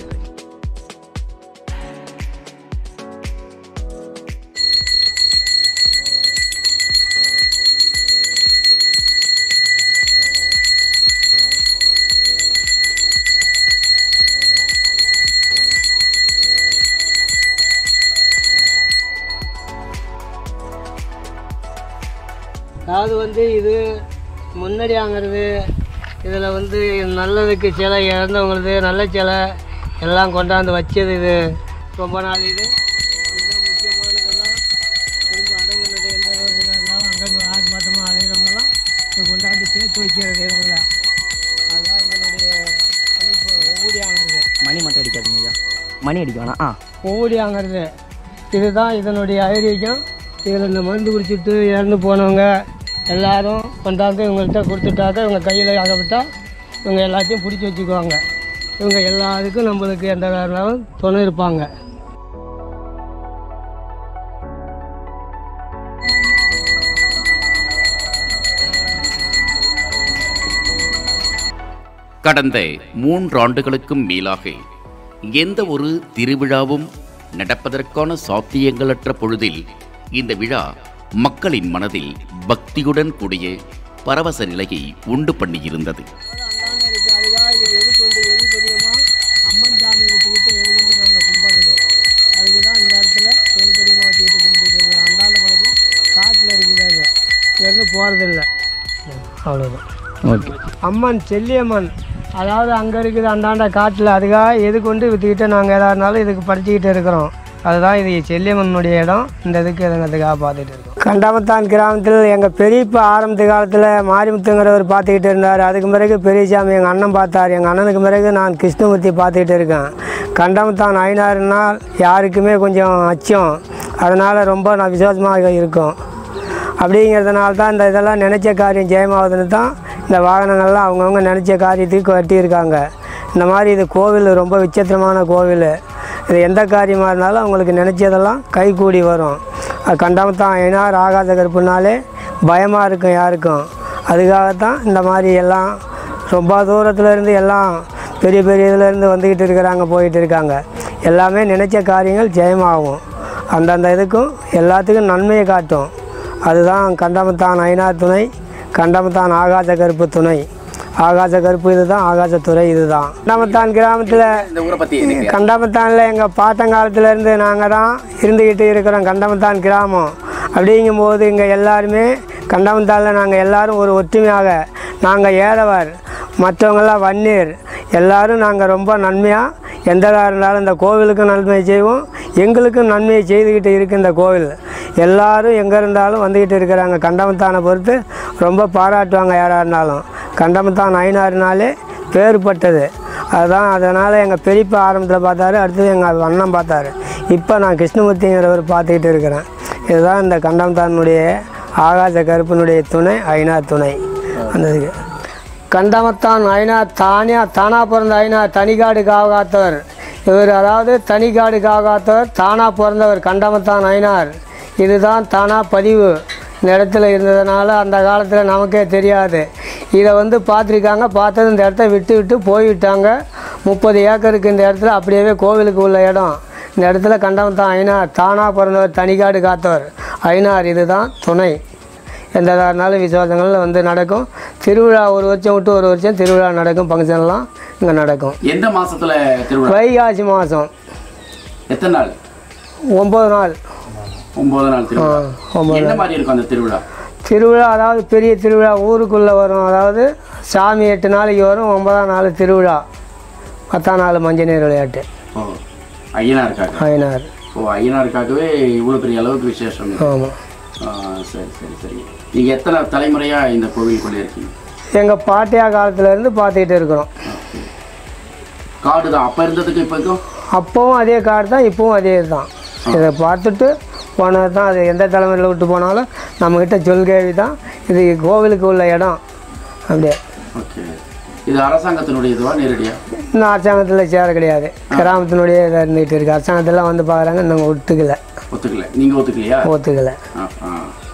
அதாவது வந்து இது முன்னாடி வாங்குறது இதில் வந்து நல்லதுக்கு சிலை இறந்தவங்களது நல்ல சிலை எல்லாம் கொண்டாந்து வச்சது இது ரொம்ப நாள் இது இதுதான் முக்கியமானதெல்லாம் திரும்ப அடங்குனது எந்த ஒரு இதாக இருந்தாலும் அங்கங்கே ஆர்ப்பாட்டமாக அலைகிறவங்கலாம் இதை கொண்டாந்து சேர்த்து வைக்கிறது இதில் அதுதான் இதனுடைய அமைப்பு ஒவ்வொடி வாங்குறது மணி மட்டும் அடிக்காதீங்க ஐயா மணி அடிக்க வேணாம் ஆ ஒவ்வொடி வாங்குறது இதுதான் இதனுடைய ஐதீகம் இதில் இந்த மருந்து குடிச்சிட்டு இறந்து போனவங்க எல்லாரும் கொண்டாந்து இவங்கள்ட்ட கொடுத்துட்டாக்க இவங்க கையில் அகப்பட்டா இவங்க எல்லாத்தையும் பிடிச்சி வச்சுக்குவாங்க இவங்க எல்லாத்துக்கும் நம்மளுக்கு எந்த காரணம் துணை இருப்பாங்க கடந்த மூன்றாண்டுகளுக்கும் மேலாக எந்த ஒரு திருவிழாவும் நடப்பதற்கான சாத்தியங்களற்ற பொழுதில் இந்த விழா மக்களின் மனதில் பக்தியுடன் கூடிய பரவச நிலையை உண்டு பண்ணியிருந்தது அந்தாண்ட இருக்கு அதுக்காக இது எது கொண்டு எது தெரியுமா அம்மன் சாமி வச்சுக்கிட்டு எது கொண்டு நாங்கள் கும்பிட்றது அதுக்கு தான் இந்த இடத்துல எது தெரியுமா வச்சுக்கிட்டு கும்பிட்டுக்கிறது அந்தாண்ட பக்கத்தில் காட்டில் இருக்குது அது இங்கேருந்து போகிறதில்ல அவ்வளோதான் ஓகே அம்மன் செல்லியம்மன் அதாவது அங்கே இருக்குது அந்தாண்ட காட்டில் அதுக்காக எது கொண்டு விற்றுக்கிட்டு நாங்கள் எதா இருந்தாலும் இதுக்கு படிச்சுக்கிட்டு இருக்கிறோம் அதுதான் இது செல்லியம்மனுடைய இடம் இந்த இதுக்கு இதுங்கிறதுக்காக பார்த்துட்டு இருக்கோம் கண்டாமத்தான் கிராமத்தில் எங்கள் பெரியப்பா ஆரம்பத்து காலத்தில் மாரிமுத்துங்கிறவர் பார்த்துக்கிட்டு இருந்தார் அதுக்கு பிறகு பெரியசாமி எங்கள் அண்ணன் பார்த்தார் எங்கள் அண்ணனுக்கு பிறகு நான் கிருஷ்ணமூர்த்தி பார்த்துக்கிட்டு இருக்கேன் கண்டாமத்தான் ஐநாறுனா யாருக்குமே கொஞ்சம் அச்சம் அதனால் ரொம்ப நான் விசுவாசமாக இருக்கும் அப்படிங்கிறதுனால தான் இந்த இதெல்லாம் நினச்ச காரியம் ஜெயமாகுதுன்னு தான் இந்த வாகனங்கள்லாம் அவங்கவுங்க நினச்ச காரியத்துக்கு கட்டியிருக்காங்க இந்த மாதிரி இது கோவில் ரொம்ப விசித்திரமான கோவில் இது எந்த காரியமாக இருந்தாலும் அவங்களுக்கு நினச்சதெல்லாம் கைகூடி வரும் அது கண்டாமத்தான் ஐநார் ஆகாத கருப்புனாலே பயமாக இருக்கும் யாருக்கும் அதுக்காகத்தான் இந்த மாதிரி எல்லாம் ரொம்ப தூரத்துல இருந்து எல்லாம் பெரிய பெரிய இதுலேருந்து வந்துக்கிட்டு இருக்கிறாங்க போயிட்டு இருக்காங்க எல்லாமே நினச்ச காரியங்கள் ஜெயமாகும் அந்தந்த இதுக்கும் எல்லாத்துக்கும் நன்மையை காட்டும் அதுதான் கண்டமத்தான் ஐநார் துணை கண்டமத்தான் ஆகாச கருப்பு துணை ஆகாச கருப்பு இதுதான் ஆகாசத்துறை இதுதான் கண்டமத்தான் கிராமத்தில் இந்த ஊரை பற்றி கண்டமத்தானில் எங்கள் பாட்டங்காலத்துலேருந்து நாங்கள் தான் இருந்துக்கிட்டு இருக்கிறோம் கண்டமத்தான் கிராமம் அப்படிங்கும்போது இங்கே எல்லாருமே கண்டமத்தானில் நாங்கள் எல்லாரும் ஒரு ஒற்றுமையாக நாங்கள் ஏழவர் மற்றவங்கெல்லாம் வன்னீர் எல்லாரும் நாங்கள் ரொம்ப நன்மையாக எந்த காரணம் இருந்தாலும் இந்த கோவிலுக்கும் நன்மை செய்வோம் எங்களுக்கும் நன்மையை செய்துக்கிட்டு இருக்கு இந்த கோவில் எல்லாரும் எங்கே இருந்தாலும் வந்துக்கிட்டு இருக்கிறாங்க கண்டமத்தானை பொறுத்து ரொம்ப பாராட்டுவாங்க யாராக இருந்தாலும் கண்டமத்தான் ஐநாறுனாலே பேறுபட்டது அதுதான் அதனால் எங்கள் பெரியப்பா ஆரம்பத்தில் பார்த்தாரு அடுத்தது எங்கள் அண்ணன் பார்த்தாரு இப்போ நான் கிருஷ்ணமூர்த்திங்கிறவர் பார்த்துக்கிட்டு இருக்கிறேன் இதுதான் இந்த கண்டமத்தானுடைய ஆகாச கருப்பினுடைய துணை ஐநா துணை அந்த இதுக்கு கண்டமத்தான் ஐநா தானியா தானா பிறந்த ஐநா தனிகாடு காவகாத்தவர் இவர் அதாவது தனிகாடு காவகாத்தவர் தானா பிறந்தவர் கண்டமத்தான் ஐனார் இதுதான் தானா பதிவு இந்த இடத்துல இருந்ததுனால அந்த காலத்தில் நமக்கே தெரியாது இதை வந்து பார்த்துருக்காங்க பார்த்தது இந்த இடத்த விட்டு விட்டு போய்விட்டாங்க முப்பது ஏக்கருக்கு இந்த இடத்துல அப்படியே கோவிலுக்கு உள்ள இடம் இந்த இடத்துல கண்டமத்தான் ஐனார் தானா பிறந்தவர் தனிகாடு காத்தவர் ஐனார் இதுதான் துணை எந்த இதா இருந்தாலும் விசுவாசங்கள் வந்து நடக்கும் திருவிழா ஒரு வருஷம் விட்டு ஒரு வருஷம் திருவிழா நடக்கும் ஃபங்க்ஷன்லாம் இங்கே நடக்கும் எந்த மாசத்துல திருவிழா வைகாசி மாதம் எத்தனை நாள் ஒம்பது நாள் ஒன்பது நாள் திருவிழா ஆ, ஒன்பது என்ன மாதிரி இருக்கும் அந்த திருவிழா திருவிழா அதாவது பெரிய திருவிழா ஊருக்குள்ளே வரும் அதாவது சாமி எட்டு நாளைக்கு வரும் ஒன்பதாம் நாள் திருவிழா பத்தாம் நாள் மஞ்சள் நீர் விளையாட்டு ஓ ஐயனாருக்காக ஐநார் ஓ ஐயனாருக்காகவே இவ்வளோ பெரிய அளவுக்கு விசேஷம் இது. ஆமாம் ஆ, சரி சரி சரி நீங்கள் எத்தனை தலைமுறையாக இந்த கோவிலுக்குள்ளே இருக்கீங்க எங்கள் பாட்டியா காலத்துலேருந்து பார்த்துக்கிட்டு இருக்கிறோம் காடு தான் அப்போ இருந்ததுக்கு இப்போ இருக்கும் அப்போவும் அதே காடு தான் இப்போவும் அதே தான் இதை பார்த்துட்டு போனது தான் அது எந்த தலைமுறையில் விட்டு போனாலும் நம்மக்கிட்ட சொல்கேவி தான் இது கோவிலுக்கு உள்ள இடம் அப்படியே ஓகே இது அரசாங்கத்தினுடைய இதுவா நேரடியாக இன்னும் அரசாங்கத்தில் சேர கிடையாது கிராமத்தினுடைய இதாக இருந்துகிட்டு இருக்குது அரசாங்கத்திலாம் வந்து பார்க்குறாங்க நாங்கள் ஒத்துக்கலை ஒத்துக்கல நீங்கள் ஒத்துக்கலையா ஒத்துக்கலை ஆ ஆ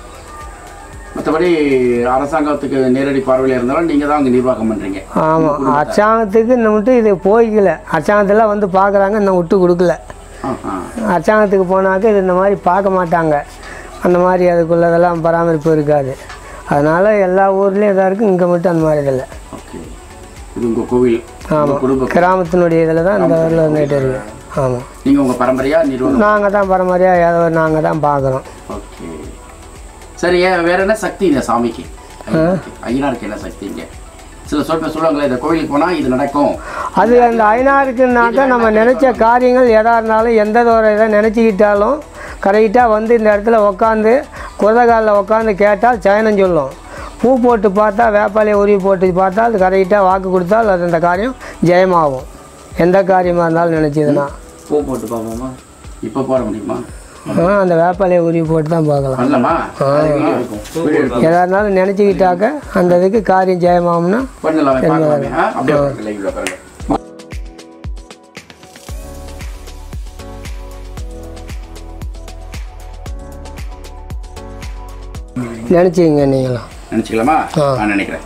மற்றபடி அரசாங்கத்துக்கு நேரடி பார்வையில் இருந்தாலும் நீங்கள் தான் அங்கே நிர்வாகம் பண்ணுறீங்க ஆமாம் அரசாங்கத்துக்கு இன்னும் மட்டும் இது போய்க்கல அரசாங்கத்தில் வந்து பார்க்குறாங்க இன்னும் விட்டு கொடுக்கல ஆ ஆ அரசாங்கத்துக்கு போனாக்க இது இந்த மாதிரி பார்க்க மாட்டாங்க அந்த மாதிரி அதுக்குள்ளதெல்லாம் பராமரிப்பு இருக்காது அதனால் எல்லா ஊர்லேயும் இதாக இருக்குது இங்கே மட்டும் அந்த மாதிரி இதில்லை ஓகே இது உங்கள் கோவில் உங்கள் ஆமாம் குடும்ப கிராமத்தினுடைய இதில் தான் இந்த ஊரில் வந்துகிட்டு இருக்கு ஆமாம் நீங்கள் உங்கள் பரம்பரையாக நிர்வாகம் நாங்கள் தான் பரம்பரையாக ஏதோ நாங்கள் தான் பார்க்குறோம் ஓகே சரி ஏன் வேற என்ன சக்தி இந்த சாமிக்கு ஐயனாருக்கு என்ன சக்திங்க சில சொல் சொல்லுவாங்களே இந்த கோயிலுக்கு போனால் இது நடக்கும் அது அந்த ஐநாருக்குனாக்கா நம்ம நினச்ச காரியங்கள் எதாக இருந்தாலும் எந்த ஒரு இதை நினச்சிக்கிட்டாலும் கரெக்டாக வந்து இந்த இடத்துல உட்காந்து குரதகாலில் உட்காந்து கேட்டால் சயனம் சொல்லும் பூ போட்டு பார்த்தா வேப்பாலையை உருவி போட்டு பார்த்தா அது கரெக்டாக வாக்கு கொடுத்தால் அது அந்த காரியம் ஜெயமாகும் எந்த காரியமாக இருந்தாலும் நினச்சிதுன்னா பூ போட்டு பார்ப்போமா இப்போ போட முடியுமா ஆ, அந்த வேப்பாலையை உருவி போட்டு தான் பார்க்கலாம் பண்ணலாமா அது வீடியோ இருக்கும் வீடியோ இருக்கும் எதாக இருந்தாலும் நினச்சிக்கிட்டாக்க அந்த இதுக்கு காரியம் ஜெயமாகும்னா பண்ணலாம் பார்க்கலாமே ஆ? அப்படியே உட்காருங்க, லைவ்ல உட்காருங்க நினச்சிங்க நீங்களும் நினச்சிக்கலாமா ஆ. நான் நினைக்கிறேன்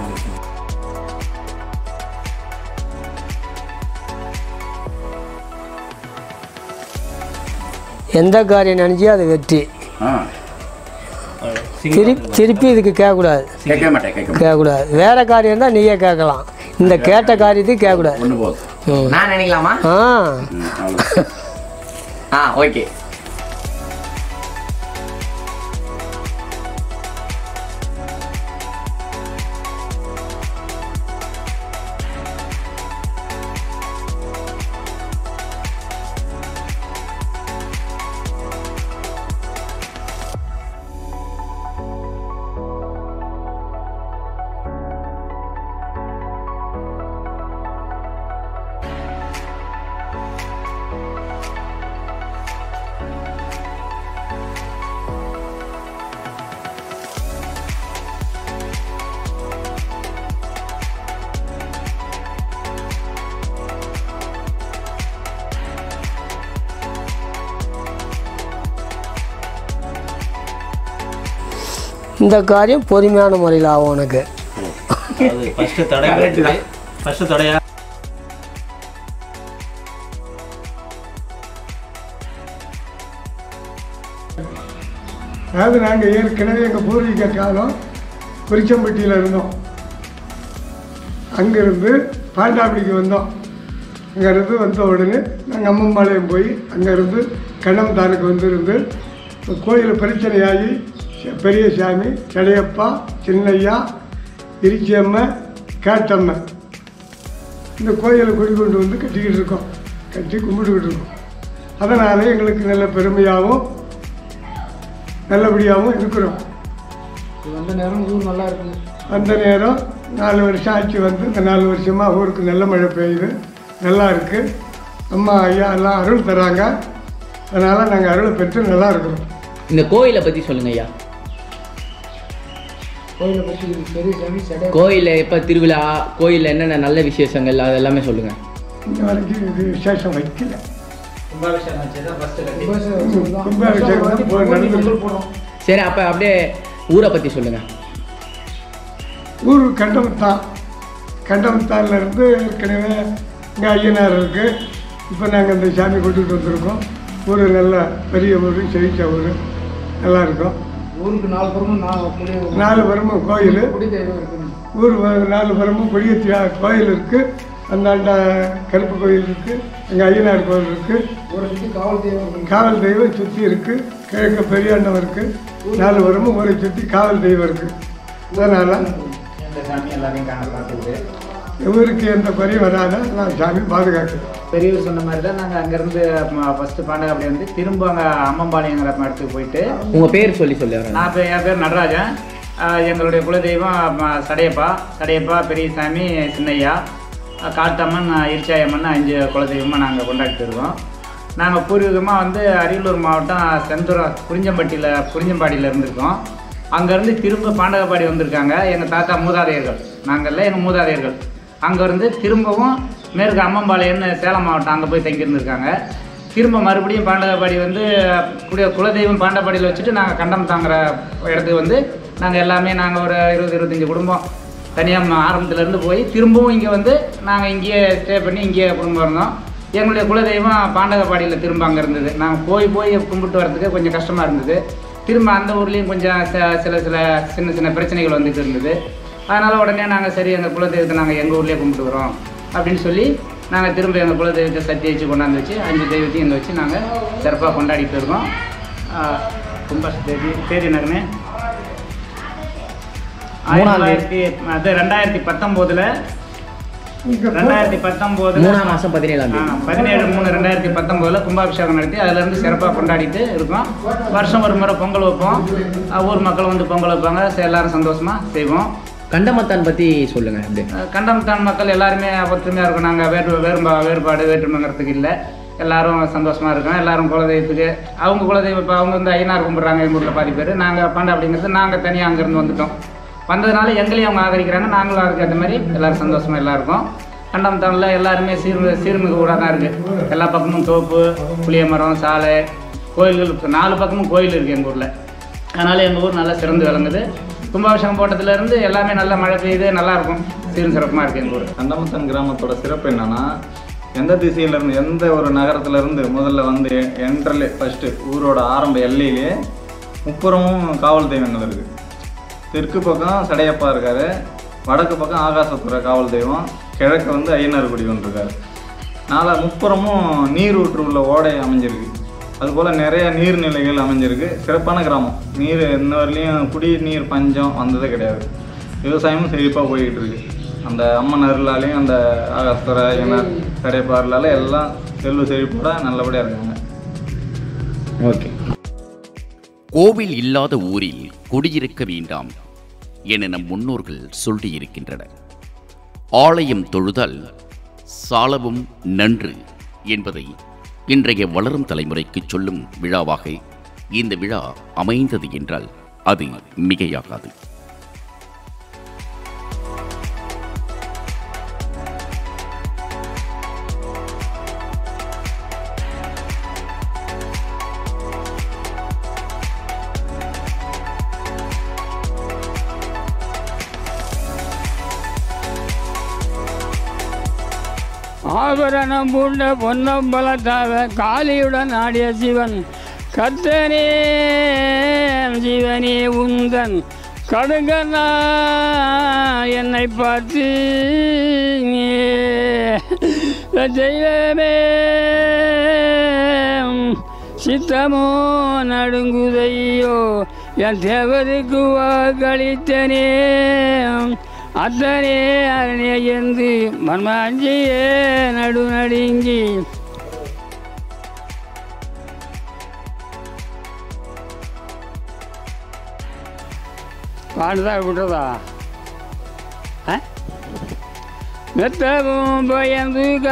எந்த காரியம் நினச்சியோ அது வெற்றி ஆ திருப்பி திருப்பி இதுக்கு கேட்கக்கூடாது கேட்கவே மாட்டேன் கேட்க மாட்டேன் கேட்கக்கூடாது வேற காரியம் தான் நீயே கேட்கலாம் இந்த கேட்ட காரியத்துக்கு கேட்கக்கூடாது ஒன்று போதும் ம். நான் நினைக்கலாமா ஆ ம், அவ்வளவுதான். ஆ ஓகே இந்த காரியம் பொறுமையான முறையில் ஆகும் உனக்கு அது ஃபஸ்ட்டு தடை ஃபஸ்ட்டு தடையா அதாவது நாங்கள் ஏற்கனவே எங்கள் பூர்வீக காலம் குறிச்சம்பட்டியில் இருந்தோம் அங்கேருந்து பாண்டாப்படிக்கு வந்தோம் அங்கேருந்து வந்த உடனே நாங்கள் அம்மம்பாளையம் போய் அங்கேருந்து கண்ணம்தானுக்கு வந்திருந்து கோயில் பிரச்சனையாகி ச- பெரிய சாமி சடையப்பா சின்னையா இருச்சியம்மை கேட்டம்மை இந்த கோயிலை குடி கொண்டு வந்து கட்டிக்கிட்டு இருக்கோம் கட்டி கும்பிட்டுக்கிட்டு இருக்கோம் அதனால் எங்களுக்கு நல்ல பெருமையாகவும் நல்லபடியாகவும் இருக்கிறோம் வந்த நேரம் ஊர் நல்லா இருக்குங்க அந்த நேரம் நாலு வருஷம் ஆச்சு வந்து இந்த நாலு வருஷமாக ஊருக்கு நல்ல மழை பெய்யுது நல்லா இருக்குது அம்மா ஐயா எல்லாம் அருள் தராங்க அதனால் நாங்கள் அருளை பெற்று நல்லா இருக்கிறோம் இந்த கோயிலை பற்றி சொல்லுங்க ஐயா கோயிலை பற்றி பெரிய சாமி சடை கோயிலில் எப்போ திருவிழா கோயிலில் என்னென்ன நல்ல விசேஷங்கள் அது எல்லாமே சொல்லுங்க இன்ன வரைக்கும் இது விசேஷம் வைக்கல கும்பாபிஷேகம் வச்சு தான் ஃபஸ்ட்டு கும்பாபிஷேகம் தான் போய் நடந்துட்டு போனோம் சரி அப்போ அப்படியே ஊரை பற்றி சொல்லுங்க ஊர் கண்டமத்தான் கண்டமத்தான்ல இருந்து ஏற்கனவே இங்கே ஐயனார் இருக்குது இப்போ நாங்கள் இந்த சாமி கொண்டுட்டு வந்திருக்கோம் ஊர் நல்ல பெரிய ஊர் செழிச்ச ஊர் நல்லா இருக்கும் ஊருக்கு நாலு புறமும் நான் அப்படியே நாலு வருமம் கோயில் குடி தெய்வம் இருக்குங்க ஊர் வ- நாலு வருமம் கொடியத்தியா கோயில் இருக்குது அந்தாண்ட கருப்பு கோயில் இருக்குது எங்கள் ஐயனார் கோயில் இருக்குது ஊரை சுற்றி காவல் தெய்வம் இருக்குங்க காவல் தெய்வம் சுற்றி இருக்குது கிழக்கு பெரியாண்டம் இருக்குது நாலு வருமம் ஊரை சுற்றி காவல் தெய்வம் இருக்குது அதனால் இந்த சாமி எல்லாரையும் காண பார்த்துக்கிட்டு ஊருக்கு எந்த குறையும் வராத நான் சாமி பாதுகாக்கிறேன் பெரியவர் சொன்ன மாதிரி தான் நாங்கள் அங்கேருந்து ஃபஸ்ட்டு பாண்டகாப்படி வந்து திரும்ப அங்கே அம்மம்பாளையங்கிற இடத்துக்கு போயிட்டு உங்கள் பேர் சொல்லி சொல்லி வரேன் நான் இப்போ என் பேர் நடராஜன் ஆஹ் எங்களுடைய குலதெய்வம் ம- சடையப்பா சடையப்பா பெரியசாமி சின்னையா ஆஹ் காட்டம்மன் இருச்சாயம்மன் அஞ்சு குலதெய்வமாக நாங்கள் கொண்டாடிட்டு இருக்கோம் நாங்கள் பூர்வீகமாக வந்து அரியலூர் மாவட்டம் செந்துரம் குறிஞ்சம்பட்டியில் குறிஞ்சம்பாடியில் இருந்திருக்கோம் அங்கேருந்து திரும்ப பாண்டகப்பாடி வந்திருக்காங்க எங்கள் தாத்தா மூதாதையர்கள் நாங்கள்ல எங்கள் மூதாதையர்கள் அங்கேருந்து திரும்பவும் மேற்கு அம்மம்பாளையம்னு சேலம் மாவட்டம் அங்கே போய் தங்கியிருந்திருக்காங்க திரும்ப மறுபடியும் பாண்டகப்பாடி வந்து குடிய குலதெய்வம் பாண்டபாடியில் வச்சுட்டு நாங்கள் கண்டம் தாங்குற இடத்துக்கு வந்து நாங்கள் எல்லாமே நாங்கள் ஒரு இருபது இருபத்தஞ்சி குடும்பம் தனியாக ஆரம்பத்துலேருந்து போய் திரும்பவும் இங்கே வந்து நாங்கள் இங்கேயே ஸ்டே பண்ணி இங்கேயே குடும்பம் இருந்தோம் எங்களுடைய குலதெய்வம் பாண்டகப்பாடியில் திரும்ப அங்கே இருந்தது நாங்கள் போய் போய் கும்பிட்டு வரதுக்கு கொஞ்சம் கஷ்டமாக இருந்தது திரும்ப அந்த ஊர்லேயும் கொஞ்சம் ச- சில சில சின்ன சின்ன பிரச்சனைகள் வந்துட்டு இருந்தது அதனால் உடனே நாங்கள் சரி எங்கள் குலதெய்வத்தை நாங்கள் எங்கள் ஊர்லேயே கும்பிட்டுக்கிறோம் அப்படின்னு சொல்லி நாங்கள் திரும்ப எங்கள் குலதெய்வத்தை சத்தி வச்சு கொண்டாந்து வச்சு அஞ்சு தெய்வத்தையும் இங்கே வச்சு நாங்கள் சிறப்பாக கொண்டாடிட்டு இருக்கோம் ஆஹ் கும்பாஷ் தேதி தேதி நகனே ஆயிரத்தி தொள்ளாயிரத்தி அது ரெண்டாயிரத்தி பத்தொம்போதில் ரெண்டாயிரத்தி பத்தொம்போதில் மூணாம் மாசம் பதினேழாம் தேதி பதினேழு மூணு ரெண்டாயிரத்தி பத்தொம்போதில் கும்பாபிஷேகம் நடத்தி அதுலேருந்து சிறப்பாக கொண்டாடிட்டு இருக்கோம் வருஷம் ஒரு முறை பொங்கல் வைப்போம் அஹ் ஊர் மக்கள் வந்து பொங்கல் வைப்பாங்க சரி, எல்லாரும் சந்தோஷமாக செய்வோம் கண்டமத்தான் பத்தி சொல்லுங்க அப்படியே அஹ் கண்டம்தான் மக்கள் எல்லாருமே ஒற்றுமையாக இருக்கும் நாங்கள் வேறு வேறுபா வேறுபாடு வேற்றுமைங்கிறதுக்கு இல்லை எல்லாரும் சந்தோஷமாக இருக்கோம் எல்லாரும் குலதெய்வத்துக்கு அவங்க குலதெய்வம் இப்போ அவங்க வந்து ஐயனார் கும்பிட்றாங்க எங்கள் ஊரில் பாதி பேர் நாங்கள் பண்ட அப்படிங்கிறது நாங்கள் தனியாக அங்கேருந்து வந்துட்டோம் வந்ததுனால எங்களையும் அவங்க ஆதரிக்கிறாங்க நாங்களும் அதுக்கு ஏற்ற மாதிரி எல்லாரும் சந்தோஷமாக எல்லாம் இருக்கோம் கண்டம்தானில் எல்லாருமே சீர் சீர்மிகு ஊராக தான் இருக்குது எல்லா பக்கமும் தோப்பு புளிய மரம் சாலை கோயில்கள் இருக்கு. நாலு பக்கமும் கோயில் இருக்குது எங்கள் ஊரில் அதனால் எங்கள் ஊர் நல்லா சிறந்து விளங்குது கும்பாபிஷேகம் போட்டதுலேருந்து எல்லாமே நல்லா மழை பெய்யுது நல்லா இருக்கும் சீரும் சிறப்புமாக இருக்குது எங்கள் ஊர் கண்டமத்தன் கிராமத்தோட சிறப்பு என்னன்னா எந்த திசையில இருந்து எந்த ஒரு நகரத்துல இருந்து முதல்ல வந்து என்ட்ரலே ஃபர்ஸ்ட் ஊரோட ஆரம்ப எல்லையிலே முப்புறமும் காவல் தெய்வங்கள் இருக்கு தெற்கு பக்கம் சடையப்பா இருக்காரு வடக்கு பக்கம் ஆகாசத்துறை காவல் தெய்வம் கிழக்கு வந்து ஐயனார் குடி ஒன்று இருக்காரு நாலா முப்புறமும் நீர் ஊற்று உள்ள ஓடை அமைஞ்சிருக்கு அதுபோல் நிறைய நீர்நிலைகள் அமைஞ்சிருக்கு சிறப்பான கிராமம் நீர் இன்ன வரலையும் குடிநீர் பஞ்சம் வந்ததே கிடையாது விவசாயமும் செழிப்பாக போய்கிட்டு இருக்கு அந்த அம்மன் அருளாலையும் அந்த ஆகாஸ்துறை ஐயனார் கடைப்பாருளால எல்லாம் செல்வ செழிப்போட நல்லபடியாக இருக்காங்க ஓகே கோவில் இல்லாத ஊரில் குடியிருக்க வேண்டாம் என நம் முன்னோர்கள் சொல்லியிருக்கின்றனர் ஆலயம் தொழுதல் சாலவும் நன்று என்பதை இன்றைய வளரும் தலைமுறைக்கு சொல்லும் விழாவாக இந்த விழா அமைந்தது என்றால் அது மிகையாகாது ஆபரணம் பூண்ட பொன்னம்பலத்தாவ காளியுடன் ஆடிய சிவன் கர்த்தனே சிவனே உந்தன் கடுங்கனா என்னை பார்த்து தெய்வமே சித்தமோ நடுங்குதையோ என் தேவருக்கு வாக்களித்தனே அத்தனே அரணே என்று மர்மாஞ்சியே நடு நடுங்கி பாடுதா விடுறதா மெத்தவும் பயந்துக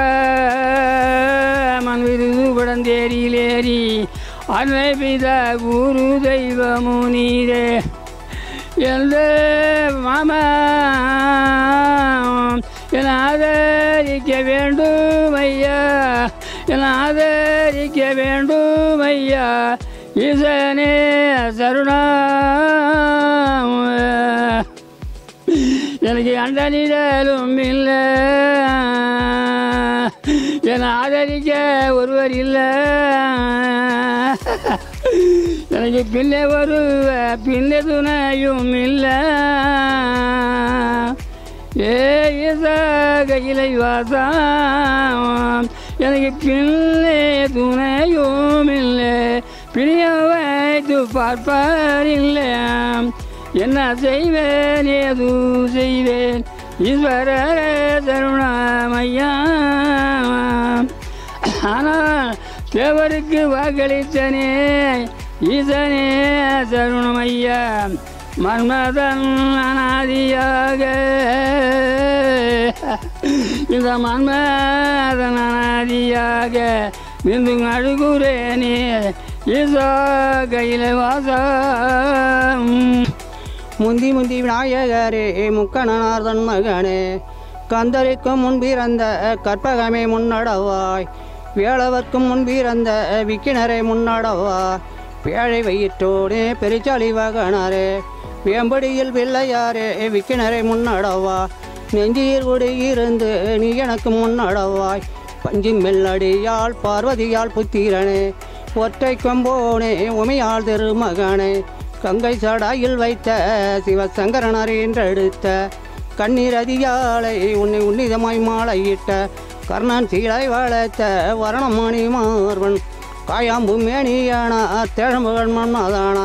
மண் விருது படந்தேரியிலேறி அன்னை பிதா குரு தெய்வமு நீரே எந்த மாமா என ஆதரிக்க வேண்டும் ஐயா என ஆதரிக்க வேண்டும் ஐயா ஈசனே சருணா எனக்கு அண்டனிடலும் இல்லை என்னை ஆதரிக்க ஒருவர் இல்லை எனக்கு பிள்ளை வருவ பிள்ளை துணையும் இல்லை ஏ இசா கையிலை வாசம் எனக்கு பிள்ளை துணையும் இல்லை பிரிய வைத்து பார்ப்பார் இல்லை என்ன செய்வேன் ஏது செய்வேன் ஈஸ்வர தருணமையா ஆனால் தேவருக்கு வாக்களித்தனே ஈசனே தருணமையா மன்மதன் அனாதியாக இந்த மன்மதன் அனாதியாக பிந்து அழுகுறேனே ஈசா கையில் வாசம் முந்தி முந்தி விநாயகரே முக்கணனார்தன் மகனே கந்தரிக்கும் முன்பிறந்த கற்பகமே முன்னடவாய் வேளவர்க்கும் முன்பிறந்த விக்கினரே முன்னடவாய் பேழை வயிற்றோடே பெருச்சாளி வகனரே வேம்படியில் பிள்ளையாரே விக்கினரே முன்னடவா நெஞ்சியில் குடியிருந்து நீ எனக்கு முன்னடவாய் பஞ்சு மெல்லடியால் பார்வதியால் புத்திரனே ஒற்றை கொம்போனே உமையாள் திருமகனே கங்கை சடாயில் வைத்த சிவசங்கரனர் என்றெடுத்த கண்ணீர் அதிகாலை உன்னை உன்னிதமாய் மாலையிட்ட கர்ணன் சீலை வளர்த்த வரணமணி மார்வன் காயாம்பு மேனியானார் தேழம்புகள் மன்மதானார்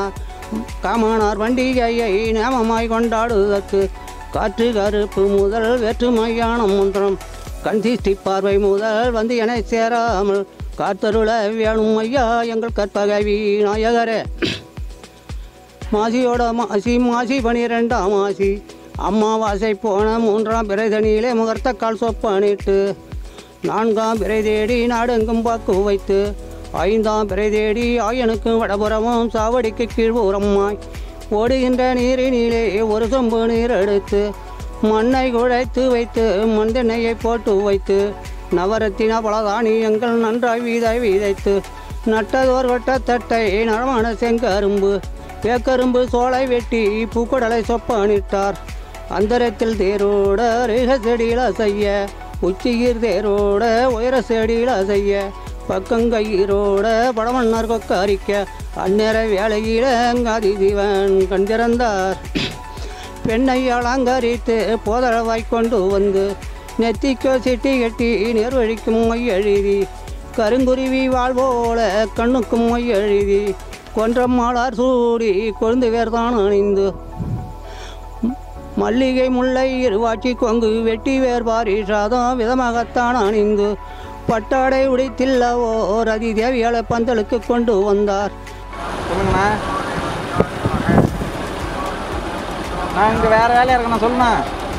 காமனார் பண்டிகையை நேமமாய் கொண்டாடுவதற்கு காற்று கருப்பு முதல் வேற்றுமையானம் ஒன்றம் கண் தீஷ்டி பார்வை முதல் வந்து என சேராமல் காத்தருள வேணும் ஐயா எங்கள் கற்பக விநாயகரே மாசியோட மாசி மாசி பனிரெண்டாம் மாசி அம்மாவாசை போன மூன்றாம் பிறைதனியிலே முகர்த்த கால் சொப்பனிட்டு நான்காம் பிறை தேடி நாடெங்கும் பாக்கு வைத்து ஐந்தாம் பிறை தேடி ஆயனுக்கும் வடபுறமும் சாவடிக்கு கீழ்புறமாய் ஓடுகின்ற நீரினிலே ஒரு சொம்பு நீர் எடுத்து மண்ணை குழைத்து வைத்து மண்ணெண்ணெயை போட்டு வைத்து நவரத்தின பலதானியங்கள் நன்றாய் வீதாய் வீதைத்து நட்டதோர் வட்டத்தட்டை நரமான செங்கரும்பு பேக்கரும்பு சோலை வெட்டி பூக்குடலை சொப்பனிட்டார் அந்தரத்தில் தேரோட ரேக செடியில் செய்ய உச்சிகீர் தேரோட உயர செடியில் செய்ய பக்கங்கயிரோட படமன்னர் கொக்கரிக்க அந்நேர வேலையில அங்காதி சிவன் கண் திறந்தார் பெண்ணை அலங்கரித்து போதரவாய் கொண்டு வந்து நெத்திக்கோ சிட்டி கட்டி நேர்வழிக்கும் மை எழுதி கருங்குருவி வாழ்வோல கண்ணுக்கும் மை எழுதி கொன்றம்மாளார் சூடி கொழுந்து வேர்தான் அணிந்து மல்லிகை முல்லை இருவாட்சி கொங்கு வெட்டி வேர் பாரிஷாதம் விதமாகத்தான் அணிந்து பட்டாடை உடைத்தில்லவோ ரதி தேவியால பந்தலுக்கு கொண்டு வந்தார் சொல்லுங்கண்ணா நான் இங்கே வேறு வேலையாக இருக்கேண்ணா சொல்லுண்ணா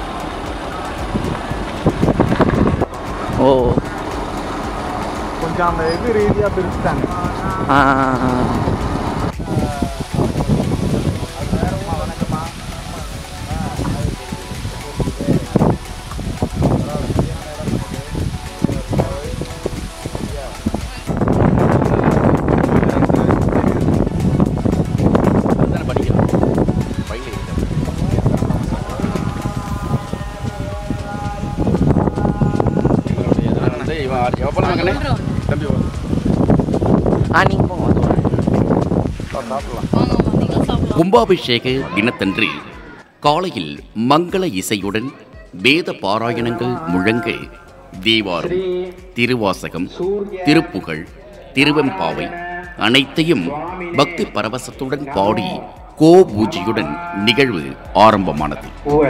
ஓ கொஞ்சம் அந்த இது ரீதியாக பிரிச்சுட்டாங்க ஆ ஆ, ஆ. தம்பி ஆ நீங்கள் போங்க கும்பாபிஷேக தினத்தன்று காலையில் மங்கள இசையுடன் வேத பாராயணங்கள் முழங்க தேவாரம் திருவாசகம் திருப்புகழ் திருவெம்பாவை அனைத்தையும் பக்தி பரவசத்துடன் பாடி கோ பூஜையுடன் நிகழ்வு ஆரம்பமானது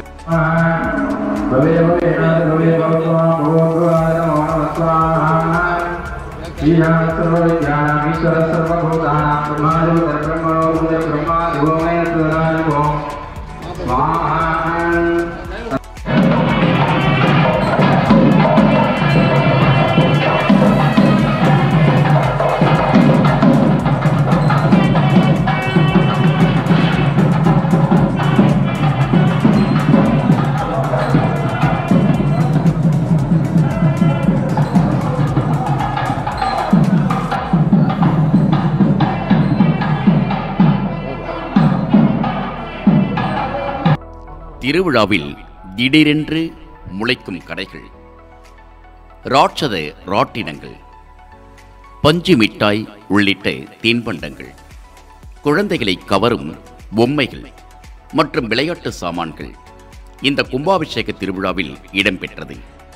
திருவிழாவில் திடீரென்று முளைக்கும் கடைகள் ராட்சத ராட்டினங்கள் பஞ்சு மிட்டாய் உள்ளிட்ட தின்பண்டங்கள் குழந்தைகளை கவரும் பொம்மைகள் மற்றும் விளையாட்டு சாமான்கள் இந்த கும்பாபிஷேக திருவிழாவில் இடம்பெற்றது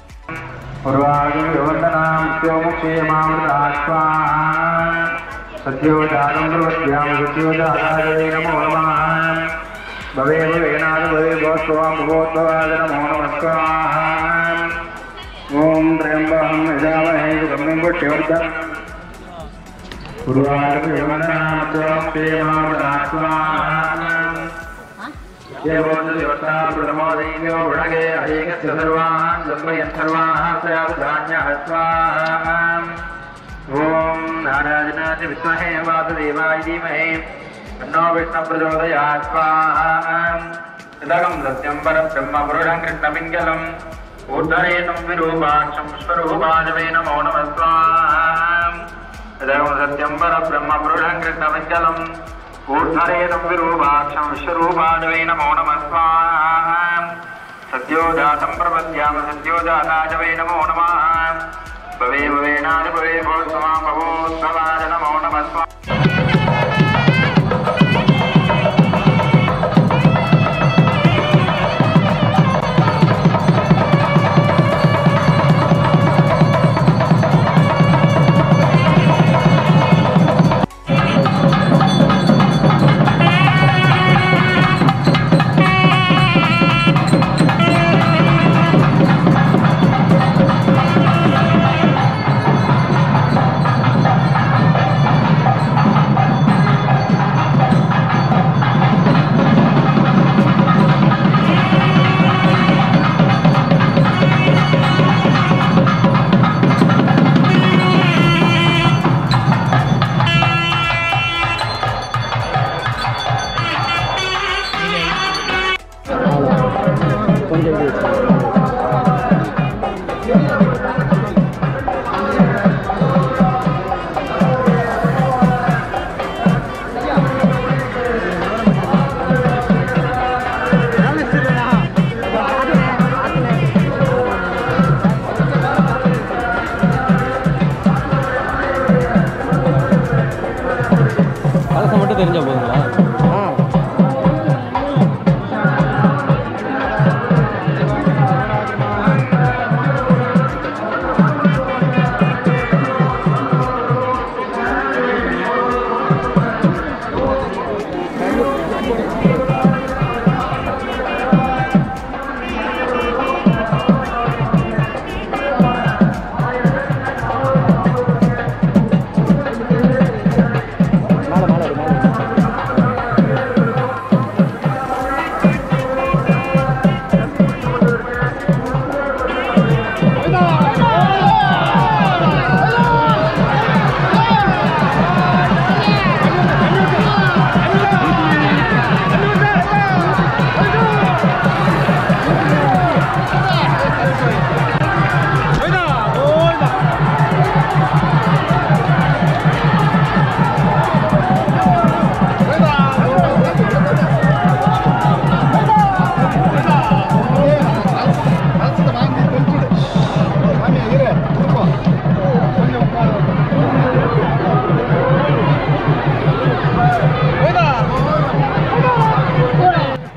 सत्योजातं प्रवद्भ्यां सत्योजाताय नमो नमः भवे भवेनाथ भवे भवस्त्वां भगवद्भवाय नमो नमः ॐ त्र्यम्बकं यजामहे सुगन्धिं पुष्टिवर्धनम् पूर्वार्धयोगनामत्वं प्रेमावदात्वान् देवोदेवता प्रथमोदैव्यो वृणगे अहेकस्य सर्वान् सम्भयन् सर्वान् स्यावधान्यः स्वाम् ॐ नाराजनाथ विद्महे वासुदेवाय धीमहि तन्नो विष्णु प्रचोदयात् स्वाहा इदगं सत्यं परं ब्रह्म पुरुषं कृष्णपिङ्गलम् ऊर्धरेतं विरूपाक्षं स्वरूपाजवे नमो नमः स्वाहा इदगं सत्यं परं ब्रह्म पुरुषं कृष्णपिङ्गलम् ऊर्धरेतं विरूपाक्षं विश्वरूपाजवे नमो नमः स्वाहा सद्योजातं प्रपद्याम सद्योजाताजवे नमो नमः भवे भवेनानि भवे भवत्समां भवोत्सवाय नमो नमः स्वाहा Thank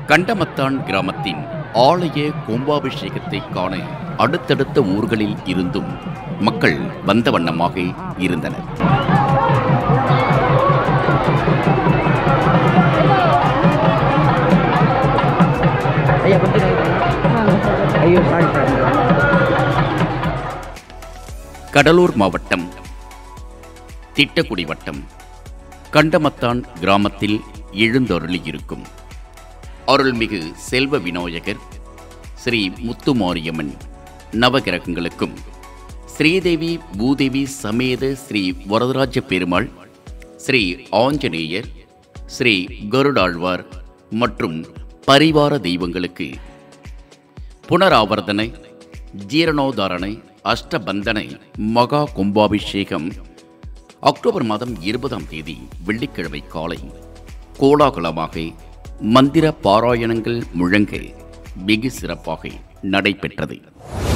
கண்டமத்தான் கிராமத்தின் ஆலய கும்பாபிஷேகத்தை காண அடுத்தடுத்த ஊர்களில் இருந்தும் மக்கள் வந்த வண்ணமாக இருந்தனர் ஐயா கொஞ்சம் ஐயோ சாரி சாரி கடலூர் மாவட்டம் திட்டக்குடி வட்டம் கண்டமத்தான் கிராமத்தில் எழுந்தருளியிருக்கும் அருள்மிகு செல்வ விநாயகர் ஸ்ரீ முத்துமாரியம்மன் நவகிரகங்களுக்கும் ஸ்ரீதேவி பூதேவி சமேத ஸ்ரீ வரதராஜ பெருமாள் ஸ்ரீ ஆஞ்சநேயர் ஸ்ரீ கருடாழ்வார் மற்றும் பரிவார தெய்வங்களுக்கு புனராவர்த்தனை ஜீரணோதாரணை அஷ்டபந்தனை மகா கும்பாபிஷேகம் அக்டோபர் மாதம் இருபதாம் தேதி வெள்ளிக்கிழமை காலை கோலாகலமாக மந்திர பாராயணங்கள் முழங்க வெகு சிறப்பாக நடைபெற்றது